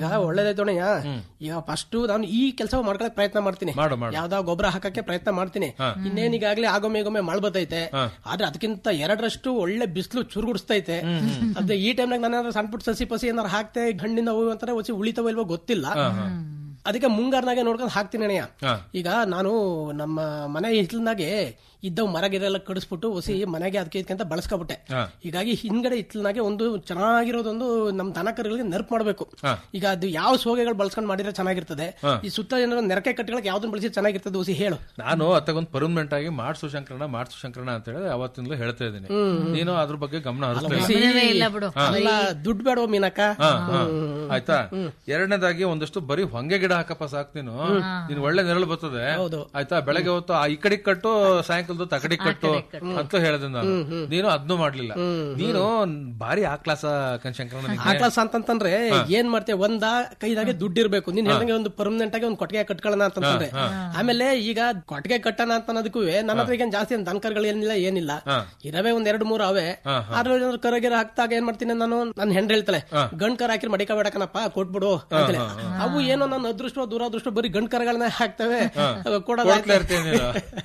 ಒಳ್ಳೇದಾಯ್ತು ಅಣ್ಣಯ್ಯ ಈಗ ಫಸ್ಟ್ ನಾನು ಈ ಕೆಲಸ ಮಾಡ್ಕೊಳಕ್ ಪ್ರಯತ್ನ ಮಾಡ್ತೀನಿ ಮಾಡು, ಮಾಡು. ಯಾವ್ದಾವ ಗೊಬ್ಬರ ಹಾಕಕ್ಕೆ ಪ್ರಯತ್ನ ಮಾಡ್ತೀನಿ ಇನ್ನೇನ್ ಈಗಾಗ್ಲೇ ಆಗೊಮ್ಮೆ ಈಗೊಮ್ಮೆ ಮಳೆ ಬರ್ತೈತೆ ಆದ್ರೆ ಅದಕ್ಕಿಂತ ಎರಡರಷ್ಟು ಒಳ್ಳೆ ಬಿಸಿಲು ಚುರುಗುಡಿಸ್ತೈತೆ ಅದೇ ಈ ಟೈಮ್ನಾಗ ನಾನು ಸಣ್ಣ ಪುಟ್ಟ ಸಸಿ ಪಸಿ ಏನಾರು ಹಾಕ್ತೆ ಹಣ್ಣಿಂದ ಹೂವು ಅಂತಾರೆ ಒಸಿ ಉಳಿತಾವ ಇಲ್ವೋ ಗೊತ್ತಿಲ್ಲ ಅದಕ್ಕೆ ಮುಂಗಾರ್ನಾಗೆ ನೋಡ್ಕೊಂಡು ಹಾಕ್ತೀನಿ ಅಣ್ಣಯ್ಯ ಈಗ ನಾನು ನಮ್ಮ ಮನೆ ಹಿತ್ಲನಾಗೆ ಇದ್ದವ್ ಮರ ಗಿರ ಎಲ್ಲ ಕಡಿಸ್ಬಿಟ್ಟು ಹೊಸಿ ಮನೆಗೆ ಅದಕ್ಕೆ ಇದಕ್ಕೆ ಬಳಸ್ಕೊಬಿಟ್ಟೆ ಹೀಗಾಗಿ ಹಿಂದ್ಗಡೆ ಹಿತ್ಲನಾಗೆ ಒಂದು ಚೆನ್ನಾಗಿರೋದೊಂದು ನಮ್ ದನ ಕರುಗಳಿಗೆ ನೆರ್ಪ್ ಮಾಡ್ಬೇಕು ಈಗ ಅದು ಯಾವ ಸೋಗೆಗಳು ಬಳಸ್ಕೊಂಡು ಮಾಡಿದ್ರೆ ಚೆನ್ನಾಗಿರ್ತದೆ ಈ ಸುತ್ತ ಏನಾದ್ರು ನೆರಕೆ ಕಟ್ಟಿಗಳಿಗೆ ಯಾವ್ದನ್ನ ಬಳಸಿ ಚೆನ್ನಾಗಿರ್ತದೆ ಹೊಸಿ ಹೇಳು ನಾನು ಅತ್ತಗೊಂದು ಪರ್ಮನೆಂಟ್ ಆಗಿ ಮಾಡ್ಸು ಶಂಕರಣ ಮಾಡ್ಸು ಶಂಕರಣ ಅಂತ ಹೇಳಿ ಅವತ್ತಿಂದಲೂ ಹೇಳ್ತಾ ಇದ್ದೀನಿ ನೀನು ಅದ್ರ ಬಗ್ಗೆ ಗಮನ ಹರಿಸ್ತಾ ಇಲ್ಲ. ಗಮನವೇ ಇಲ್ಲ ಬಿಡು ಅಲ್ಲ ದುಡ್ಡು ಬೇಡವ ಮೀನಕ್ಕ ಹಾ, ಹಾ. ಆಯ್ತಾ ಎರಡನೇದಾಗಿ ಒಂದಷ್ಟು ಬರೀ ಹೊಂಗೆ ಗಿಡ ಹಾಕಪ್ಪ ಸಾಕು ನೀನು ನೀನ್ ಒಳ್ಳೆ ನೆರಳು ಬರ್ತದೆ ಆಯ್ತಾ ಬೆಳಗ್ಗೆ ಹೊತ್ತು ಆ ಈ ಕಡೆ ಕಟ್ಟು ಸಾಯಂಕಾಲದ ಆ ಕಡೆ ಕಟ್ಟು ಅಂತ ಹೇಳಿದೆ ನಾನು ನೀನು ಅದ್ನು ಮಾಡ್ಲಿಲ್ಲ ನೀನು ಭಾರಿ ಆ ಕ್ಲಾಸ ಶಂಕರಣ್ಣ ಆ ಕ್ಲಾಸ್ ಅಂತಂತಂದ್ರೆ ಏನ್ ಮಾಡ್ತೇವೆ ಒಂದ ಕೈದಾಗೆ ದುಡ್ಡು ಇರ್ಬೇಕು ನೀನ್ ಹೇಳ್ದಂಗೆ ಒಂದು ಪರ್ಮನೆಂಟ್ ಆಗಿ ಒಂದು ಕೊಟ್ಟಿಗೆ ಕಟ್ಕೊಳ್ಳೋಣ ಅಂತಂದ್ರೆ ಆಮೇಲೆ ಈಗ ಕೊಟ್ಟಿಗೆ ಕಟ್ಟೋಣ ಅಂತ ಅನ್ನೋದಕ್ಕೂ ನನ್ನ ಹತ್ರ ಈಗ ಜಾಸ್ತಿ ಏನ್ ದನಕರ್ಗಳು ಏನಿಲ್ಲ ಏನಿಲ್ಲ ಇರವೇ ಒಂದ್ ಎರಡು ಮೂರು ಅವೆ ಅದ್ರಲ್ಲಿ ಏನಾದ್ರು ಕರಗಿರ ಹಾಕ್ತಾಗ ಏನ್ ಮಾಡ್ತೀನಿ ನಾನು ನನ್ ಹೆಂಡ್ರ ಹೇಳ್ತಾಳೆ ಗಂಡ್ ಕರ ಹಾಕಿ ಮಡಿಕ ಬೇಡಕನಪ್ಪ ಕೊಟ್ಬಿಡು ಅಂತೇಳಿ ಅವು ಏನೋ ನನ್ನ ಅದೃಷ್ಟ ದುರಾದೃಷ್ಟ ಬರೀ ಗಂಡ್ ಕರಗಳನ್ನ ಹಾಕ್ತವೆ ಕೊಡ್ತಾ ಇರ್ತೀನಿ ನೀನು.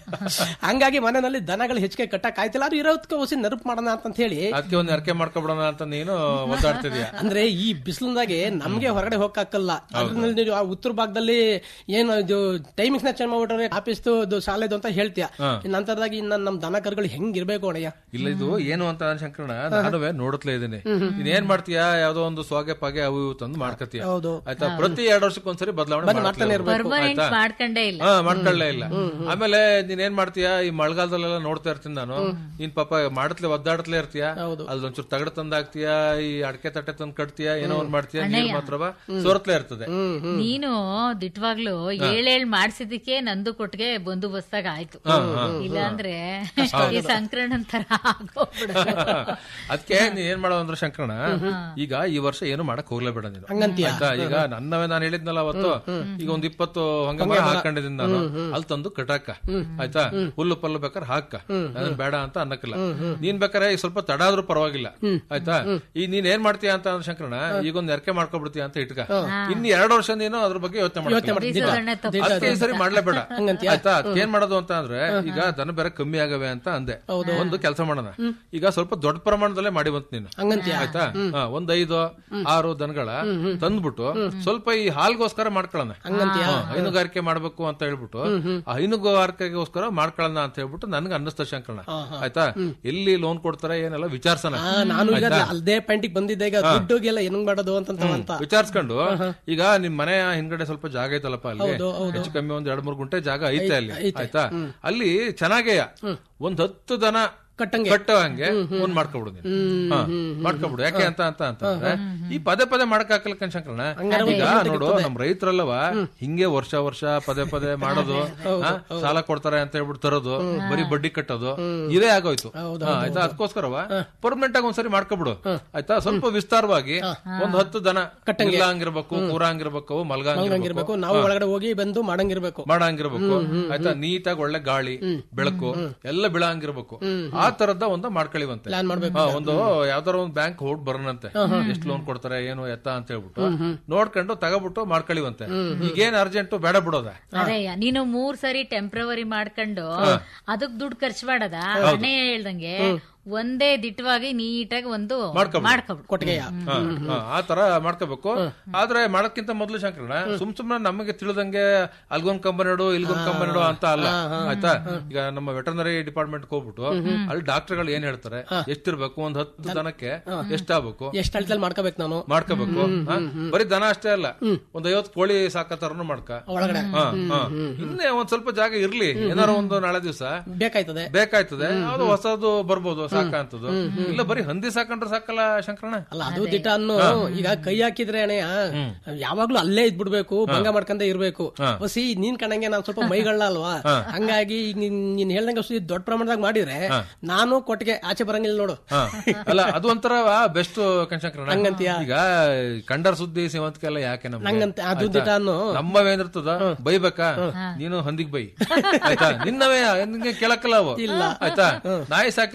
ಹಂಗಾಗಿ ಮನೆಯಲ್ಲಿ ದನಗಳು ಹೆಚ್ಚಿಗೆ ಕಟ್ಟಕ್ ಆಯ್ತಿಲ್ಲ ಅದು ಇರೋದಕ್ಕೆ ಹೊಸಿ ನೆನಪು ಮಾಡೋಣ ಅಂತ ಹೇಳಿ ಅದಕ್ಕೆ ಒಂದ್ ಅರ್ಕೆ ಮಾಡ್ಕೊಬಿಡೋಣ ಅಂತ ನೀನು ಒದ್ದಾಡ್ತಿದ್ಯಾ ಅಂದ್ರೆ ಈ ಬಿಸಿಲಿನಾಗೆ ನಮ್ಗೆ ಹೊರಗಡೆ ಹೋಗಕ್ಕಾಗಲ್ಲ ಅದ್ರಲ್ಲಿ ನೀವು ಆ ಉತ್ತರ ಭಾಗದಲ್ಲಿ ಏನು ಇದು ಟೈಮಿಂಗ್ಸ್ ನ ಚೇಂಜ್ ಮಾಡ್ಬಿಟ್ರೆ ಆಫೀಸ್ ಶಾಲೆದು ಅಂತ ಹೇಳ್ತೀಯ ನಂತರದಾಗಿ ಇನ್ನ ನಮ್ ದನ ಕರುಗಳು ಹೆಂಗಿರ್ಬೇಕು ಅಣ್ಣಯ್ಯ ಇಲ್ಲ ಇದು ಏನು ಅಂತ ನಾನ್ ಶಂಕರಣ ನಾನುವೇ ನೋಡುತ್ತಲೇ ಇದ್ದೀನಿ ನೀನ್ ಏನ್ ಮಾಡ್ತೀಯಾ ಯಾವ್ದೋ ಒಂದು ಸ್ವಾಗೆ ಪಾಗೆ ಅವು ಇವು ತಂದು ಮಾಡ್ಕತೀಯ ಹೌದು. ಆಯ್ತಾ ಪ್ರತಿ ಎರಡು ವರ್ಷಕ್ಕೆ ಒಂದ್ಸರಿ ಬದಲಾವಣೆ ಮಾಡ್ತಾನೆ ಇರ್ಬೇಕು. ಪರ್ಮನೆಂಟ್ ಆಯ್ತಾ? ಮಾಡ್ಕೊಂಡೇ ಇಲ್ಲ ಹಾ ಮಾಡ್ಕೊಳ್ಳೇ ಇಲ್ಲ ಆಮೇಲೆ ನೀನ್ ಏನ್ ಮಾಡ್ತೀಯಾ ಈ ಮಳೆಗಾಲದಲ್ಲೆಲ್ಲ ನೋಡ್ತಾ ಇರ್ತೀನಿ ನಾನು ನೀನ್ ಪಾಪ ಮಾಡತ್ಲೆ ಒದ್ದಾಡತ್ಲೇ ಇರ್ತೀಯ ಅಲ್ಲಿ ಒಂಚೂರು ತಗಡ ತಂದ್ ಹಾಕ್ತೀಯಾ ಈ ಅಡಕೆ ತಟ್ಟೆ ತಂದ್ ಕಟ್ತೀಯಾ ಏನೋ ಒಂದ್ ಮಾಡ್ತೀಯಾ ನೀರ್ ಮಾತ್ರವ ಸೋರ್ತ್ಲೇ ಇರ್ತದೆ ನೀನು ದಿಟ್ವಾಗ್ಲು ಏಳೇಳ್ ಮಾಡ್ಸಿದಕ್ಕೆ ನಂದು ಕೊಟ್ಟಿಗೆ ಬಂದೋಬಸ್ತಾಗ ಆಯ್ತು ಇಲ್ಲಾಂದ್ರೆ ಈ ಸಂಕ್ರಮಣ ತರ ಆಗೋಗ್ಬಿಡೋದು ಅದಕ್ಕೆ ನೀನ್ ಏನ್ ಮಾಡೋ ಅಂದ್ರೆ ಶಂಕರಣ ಈಗ ಈ ವರ್ಷ ಏನು ಮಾಡಕ್ ಹೋಗ್ಲೇಬೇಡ ನೀನು ಆಯ್ತಾ ಈಗ ನನ್ನವೇ ನಾನು ಹೇಳಿದ್ನಲ್ಲ ಅವತ್ತು ಈಗ ಒಂದ್ ಇಪ್ಪತ್ತು ಹಂಗ ಮರ ಹಾಕೊಂಡಿದ್ದೀನಿ ನಾನು ಅಲ್ಲಿ ತಂದು ಕಟಾಕ ಆಯ್ತಾ ಹುಲ್ಲು ಪಲ್ಲು ಬೇಕಾದ್ರೆ ಹಾಕ ಅದನ್ನ ಬೇಡ ಅಂತ ಅನ್ನಕ್ಕಿಲ್ಲ ನೀನ್ ಬೇಕಾರೆ ಈಗ ಸ್ವಲ್ಪ ತಡ ಆದ್ರೂ ಪರವಾಗಿಲ್ಲ ಆಯ್ತಾ ಈಗ ನೀನ್ ಏನ್ ಮಾಡ್ತೀಯ ಅಂತ ಅಂದ್ರೆ ಶಂಕರಣ ಈಗ ಒಂದ್ ಎರ್ಕೆ ಮಾಡ್ಕೊಬಿಡ್ತೀಯ ಅಂತ ಇಟ್ಕ ಇನ್ ಎರಡು ವರ್ಷ ನೀನು ಅದ್ರ ಬಗ್ಗೆ ಯೋಚನೆ ಮಾಡ್ತೀನಿ ಬೀಸದಣ್ಣೆ ತಪ್ಪು. ಅದಕ್ಕೆ ಈ ಸರಿ ಮಾಡ್ಲೇಬೇಡ ಆಯ್ತಾ ಅದಕ್ಕೆ ಏನ್ ಮಾಡೋದು ಅಂತ ಅಂದ್ರೆ ಈಗ ದನ ಬೇರೆ ಕಮ್ಮಿ ಆಗವೆ ಅಂತ ಅಂದೆ ಒಂದು ಕೆಲಸ ಮಾಡೋಣ ಈಗ ಸ್ವಲ್ಪ ದೊಡ್ಡ ಪ್ರಮಾಣದಲ್ಲೇ ಮಾಡಿ ಬಂತ ನೀನು ಆಯ್ತಾ ಹಾ, ಒಂದ್ ಐದು ಆರು ದನಗಳ ತಂದ್ಬಿಟ್ಟು ಸ್ವಲ್ಪ ಈ ಹಾಲ್ಗೋಸ್ಕರ ಮಾಡ್ಕೊಳ್ಳೋಣ ಹಾ, ಹೈನುಗಾರಿಕೆ ಮಾಡ್ಬೇಕು ಅಂತ ಹೇಳ್ಬಿಟ್ಟು ಆ ಹೈನುಗಾರಿಕೆಗೋಸ್ಕರ ಮಾಡ್ಕೊಳ್ಳೋಣ ಅಂತ ಹೇಳ್ಬಿಟ್ಟು ನನ್ಗೆ ಅನ್ನಿಸ್ತ ಶಂಕರಣ ಆಯ್ತಾ ಎಲ್ಲಿ ಲೋನ್ ಕೊಡ್ತಾರೆ ಏನೆಲ್ಲ ವಿಚಾರಿಸೋಣ ಆ, ನಾನು ಈಗ ಅಲ್ದೇ ಪಾಯಿಂಟಿಗೆ ಬಂದಿದ್ದೆ ಈಗ ದುಡ್ಡುಗೆಲ್ಲ ಹೆಂಗ್ ಮಾಡೋದು ಅಂತ ಅಂತ ವಿಚಾರಿಸ್ಕೊಂಡು ಈಗ ನಿಮ್ ಮನೆ ಹಿಂದ್ಗಡೆ ಸ್ವಲ್ಪ ಜಾಗ ಐತಲ್ಲಪ್ಪ ಅಲ್ಲಿ ಹೆಚ್ಚು ಕಮ್ಮಿ ಒಂದ್ ಎರಡ್ ಮೂರ್ ಗುಂಟೆ ಜಾಗ ಐತೆ ಅಲ್ಲಿ ಆಯ್ತಾ ಅಲ್ಲಿ ಚೆನ್ನಾಗೇಯ ಒಂದ್ ಹತ್ತು ದನ ಕಟ್ಟಂಗೆ. ಕಟ್ಟೋ ಹಂಗೆ ಒಂದ್ ಮಾಡ್ಕೊಬಿಡು ನೀನು ಹಾ, ಮಾಡ್ಕೊಬಿಡು ಯಾಕೆ ಅಂತ ಅಂತ ಅಂತಂದ್ರೆ ಈ ಪದೇ ಪದೇ ಮಾಡಕ್ ಹಾಕಲ್ಲ ಶಂಕರಣ ಈಗ ನೋಡು ನಮ್ ರೈತರಲ್ಲವ ಹಿಂಗೆ ವರ್ಷ ವರ್ಷ ಪದೇ ಪದೇ ಮಾಡೋದು ಹಾ, ಸಾಲ ಕೊಡ್ತಾರೆ ಅಂತ ಹೇಳ್ಬಿಟ್ಟು ತರೋದು ಬರೀ ಬಡ್ಡಿ ಕಟ್ಟೋದು ಇದೇ ಆಗೋಯ್ತು ಹಾ, ಆಯ್ತಾ ಅದಕ್ಕೋಸ್ಕರವ ಪರ್ಮನೆಂಟ್ ಆಗಿ ಒಂದ್ಸರಿ ಮಾಡ್ಕೊಬಿಡು ಆಯ್ತಾ ಸ್ವಲ್ಪ ವಿಸ್ತಾರವಾಗಿ ಒಂದ್ ಹತ್ತು ದನ ಇಲ್ಲ ಹಂಗಿರ್ಬೇಕು ಕೂರ ಹಂಗಿರ್ಬೇಕು ಮಲ್ಗ ಹಂಗಿರ್ಬೇಕು ಇರ್ಬೇಕು ನಾವು ಒಳಗಡೆ ಹೋಗಿ ಬಂದು ಮಾಡಂಗಿರ್ಬೇಕು ಮಾಡಂಗಿರ್ಬೇಕು ಆಯ್ತಾ ನೀಟಾಗಿ ಒಳ್ಳೆ ಗಾಳಿ ಬೆಳಕು ಎಲ್ಲ ಬೀಳಂಗಿರ್ಬೇಕು ಆ ತರದ ಒಂದು ಮಾಡ್ಕೊಳ್ಳಿವಂತೆ ಪ್ಲಾನ್ ಮಾಡ್ಬೇಕು ಹಾ, ಒಂದು ಯಾವ್ದಾರ ಒಂದು ಬ್ಯಾಂಕ್ ಹೋಗ್ ಬರೋಣಂತೆ ಎಷ್ಟು ಲೋನ್ ಕೊಡ್ತಾರೆ ಏನು ಎತ್ತ ಅಂತ ಹೇಳ್ಬಿಟ್ಟು ನೋಡ್ಕೊಂಡು ತಗೋಬಿಟ್ಟು ಮಾಡ್ಕೊಳ್ಳಿವಂತೆ ಈಗೇನ್ ಅರ್ಜೆಂಟ್ ಬೇಡ ಬಿಡೋದ ಅದೇಯ್ಯ ನೀನು ಮೂರ್ ಸರಿ ಟೆಂಪ್ರವರಿ ಮಾಡ್ಕೊಂಡು ಅದಕ್ ದುಡ್ಡು ಖರ್ಚು ಮಾಡದ ಅಣ್ಣೆ ಹೇಳ್ದಂಗೆ ಒಂದೇ ದಿಟ್ಟವಾಗಿ ನೀಟಾಗಿ ಒಂದು ಮಾಡ್ಕೊಬಿಡು. ಮಾಡ್ಕೊಬಿಡು ಕೊಟ್ಟಿಗೆಯ ಹಾ, ಹಾ, ಆ ತರ ಮಾಡ್ಕೋಬೇಕು ಆದ್ರೆ ಮಾಡಕ್ಕಿಂತ ಮೊದ್ಲು ಶಂಕರಣ ಸುಮ್ ಸುಮ್ನೆ ನಮಗೆ ತಿಳಿದಂಗೆ ಅಲ್ಗೊಂದ್ ಕಂಬನಿ ಇಡು ಇಲ್ಗೊಂದ್ ಕಂಬನಿ ಇಡು ಅಂತ ಅಲ್ಲ ಆಯ್ತಾ ಈಗ ನಮ್ಮ ವೆಟರ್ನರಿ ಡಿಪಾರ್ಟ್ಮೆಂಟ್ ಹೋಗ್ಬಿಟ್ಟು ಅಲ್ಲಿ ಡಾಕ್ಟರ್ಗಳು ಏನ್ ಹೇಳ್ತಾರೆ ಎಷ್ಟಿರ್ಬೇಕು ಒಂದ್ ಹತ್ತು ದನಕ್ಕೆ ಎಷ್ಟಾಗಬೇಕು ಎಷ್ಟ್ ಅಳ್ತಲ್ಲಿ ಮಾಡ್ಕೋಬೇಕು ನಾನು ಮಾಡ್ಕೋಬೇಕು ಹಾ? ಬರೀ ದನ ಅಷ್ಟೇ ಅಲ್ಲ ಒಂದ್ ಐವತ್ ಕೋಳಿ ಸಾಕತರನು ಮಾಡ್ಕ ಒಳಗಡೆ ಹಾ, ಹಾ. ಇನ್ನೇ ಒಂದ್ ಸ್ವಲ್ಪ ಜಾಗ ಇರ್ಲಿ ಏನಾರ ಒಂದು ನಾಳೆ ದಿವಸ ಬೇಕಾಯ್ತದೆ ಬೇಕಾಯ್ತದೆ ಯಾವ್ದು ಹೊಸದು ಬರ್ಬೋದು ಸಾಕಂತದ್ದು ಇಲ್ಲ ಬರೀ ಹಂದಿ ಸಾಕಂಡ್ರೆ ಸಾಕಲ್ಲ ಶಂಕರಣ್ಣ ಅಲ್ಲ ಅದು ದಿಟ ಅನ್ನು ಈಗ ಕೈ ಹಾಕಿದ್ರೆ ಅಣ್ಣಯ್ಯ ಯಾವಾಗ್ಲೂ ಅಲ್ಲೇ ಇದ್ಬಿಡ್ಬೇಕು ಭಂಗ ಮಾಡ್ಕೊಂಡೇ ಇರ್ಬೇಕು ಹೊಸಿ ನೀನ್ ಕಣಂಗೆ ನಾವ್ ಸ್ವಲ್ಪ ಮೈಗಳ ಅಲ್ವಾ ಹಂಗಾಗಿ ಈಗ ನೀನ್ ನೀನ್ ಹೇಳ್ದಂಗೆ ಹೊಸಿ ದೊಡ್ಡ ಪ್ರಮಾಣದಾಗ ಮಾಡಿದ್ರೆ ನಾನು ಕೊಟ್ಟಿಗೆ ಆಚೆ ಬರಂಗಿಲ್ಲ ನೋಡು ಹಾ. ಅಲ್ಲ ಅದು ಒಂಥರ ಬೆಸ್ಟ್ ಕಣ್ಶಂಕರಣ ಈಗ ಕಂಡರ್ ಸುದ್ದಿ ಸೇವಂತಿಕೆಲ್ಲ ಯಾಕೆ ನಮ್ಗೆ? ನಂಗಂತೆ ಅದು ಆಯ್ತಾ? ದಿಟ ಅನ್ನು ನಮ್ಮವೇನಿರ್ತದ ಬೈಬೇಕಾ ನೀನು ಹಂದಿಗ್ ಬೈ ಆಯ್ತಾ ನಿನ್ನವೇ ನಿನ್ಗೆ ಕೇಳಕ್ಕಲ್ಲ ಅವು ಆಯ್ತಾ ನಾಯಿ ಸಾಕಿರ್ತೀಯಲ್ಲ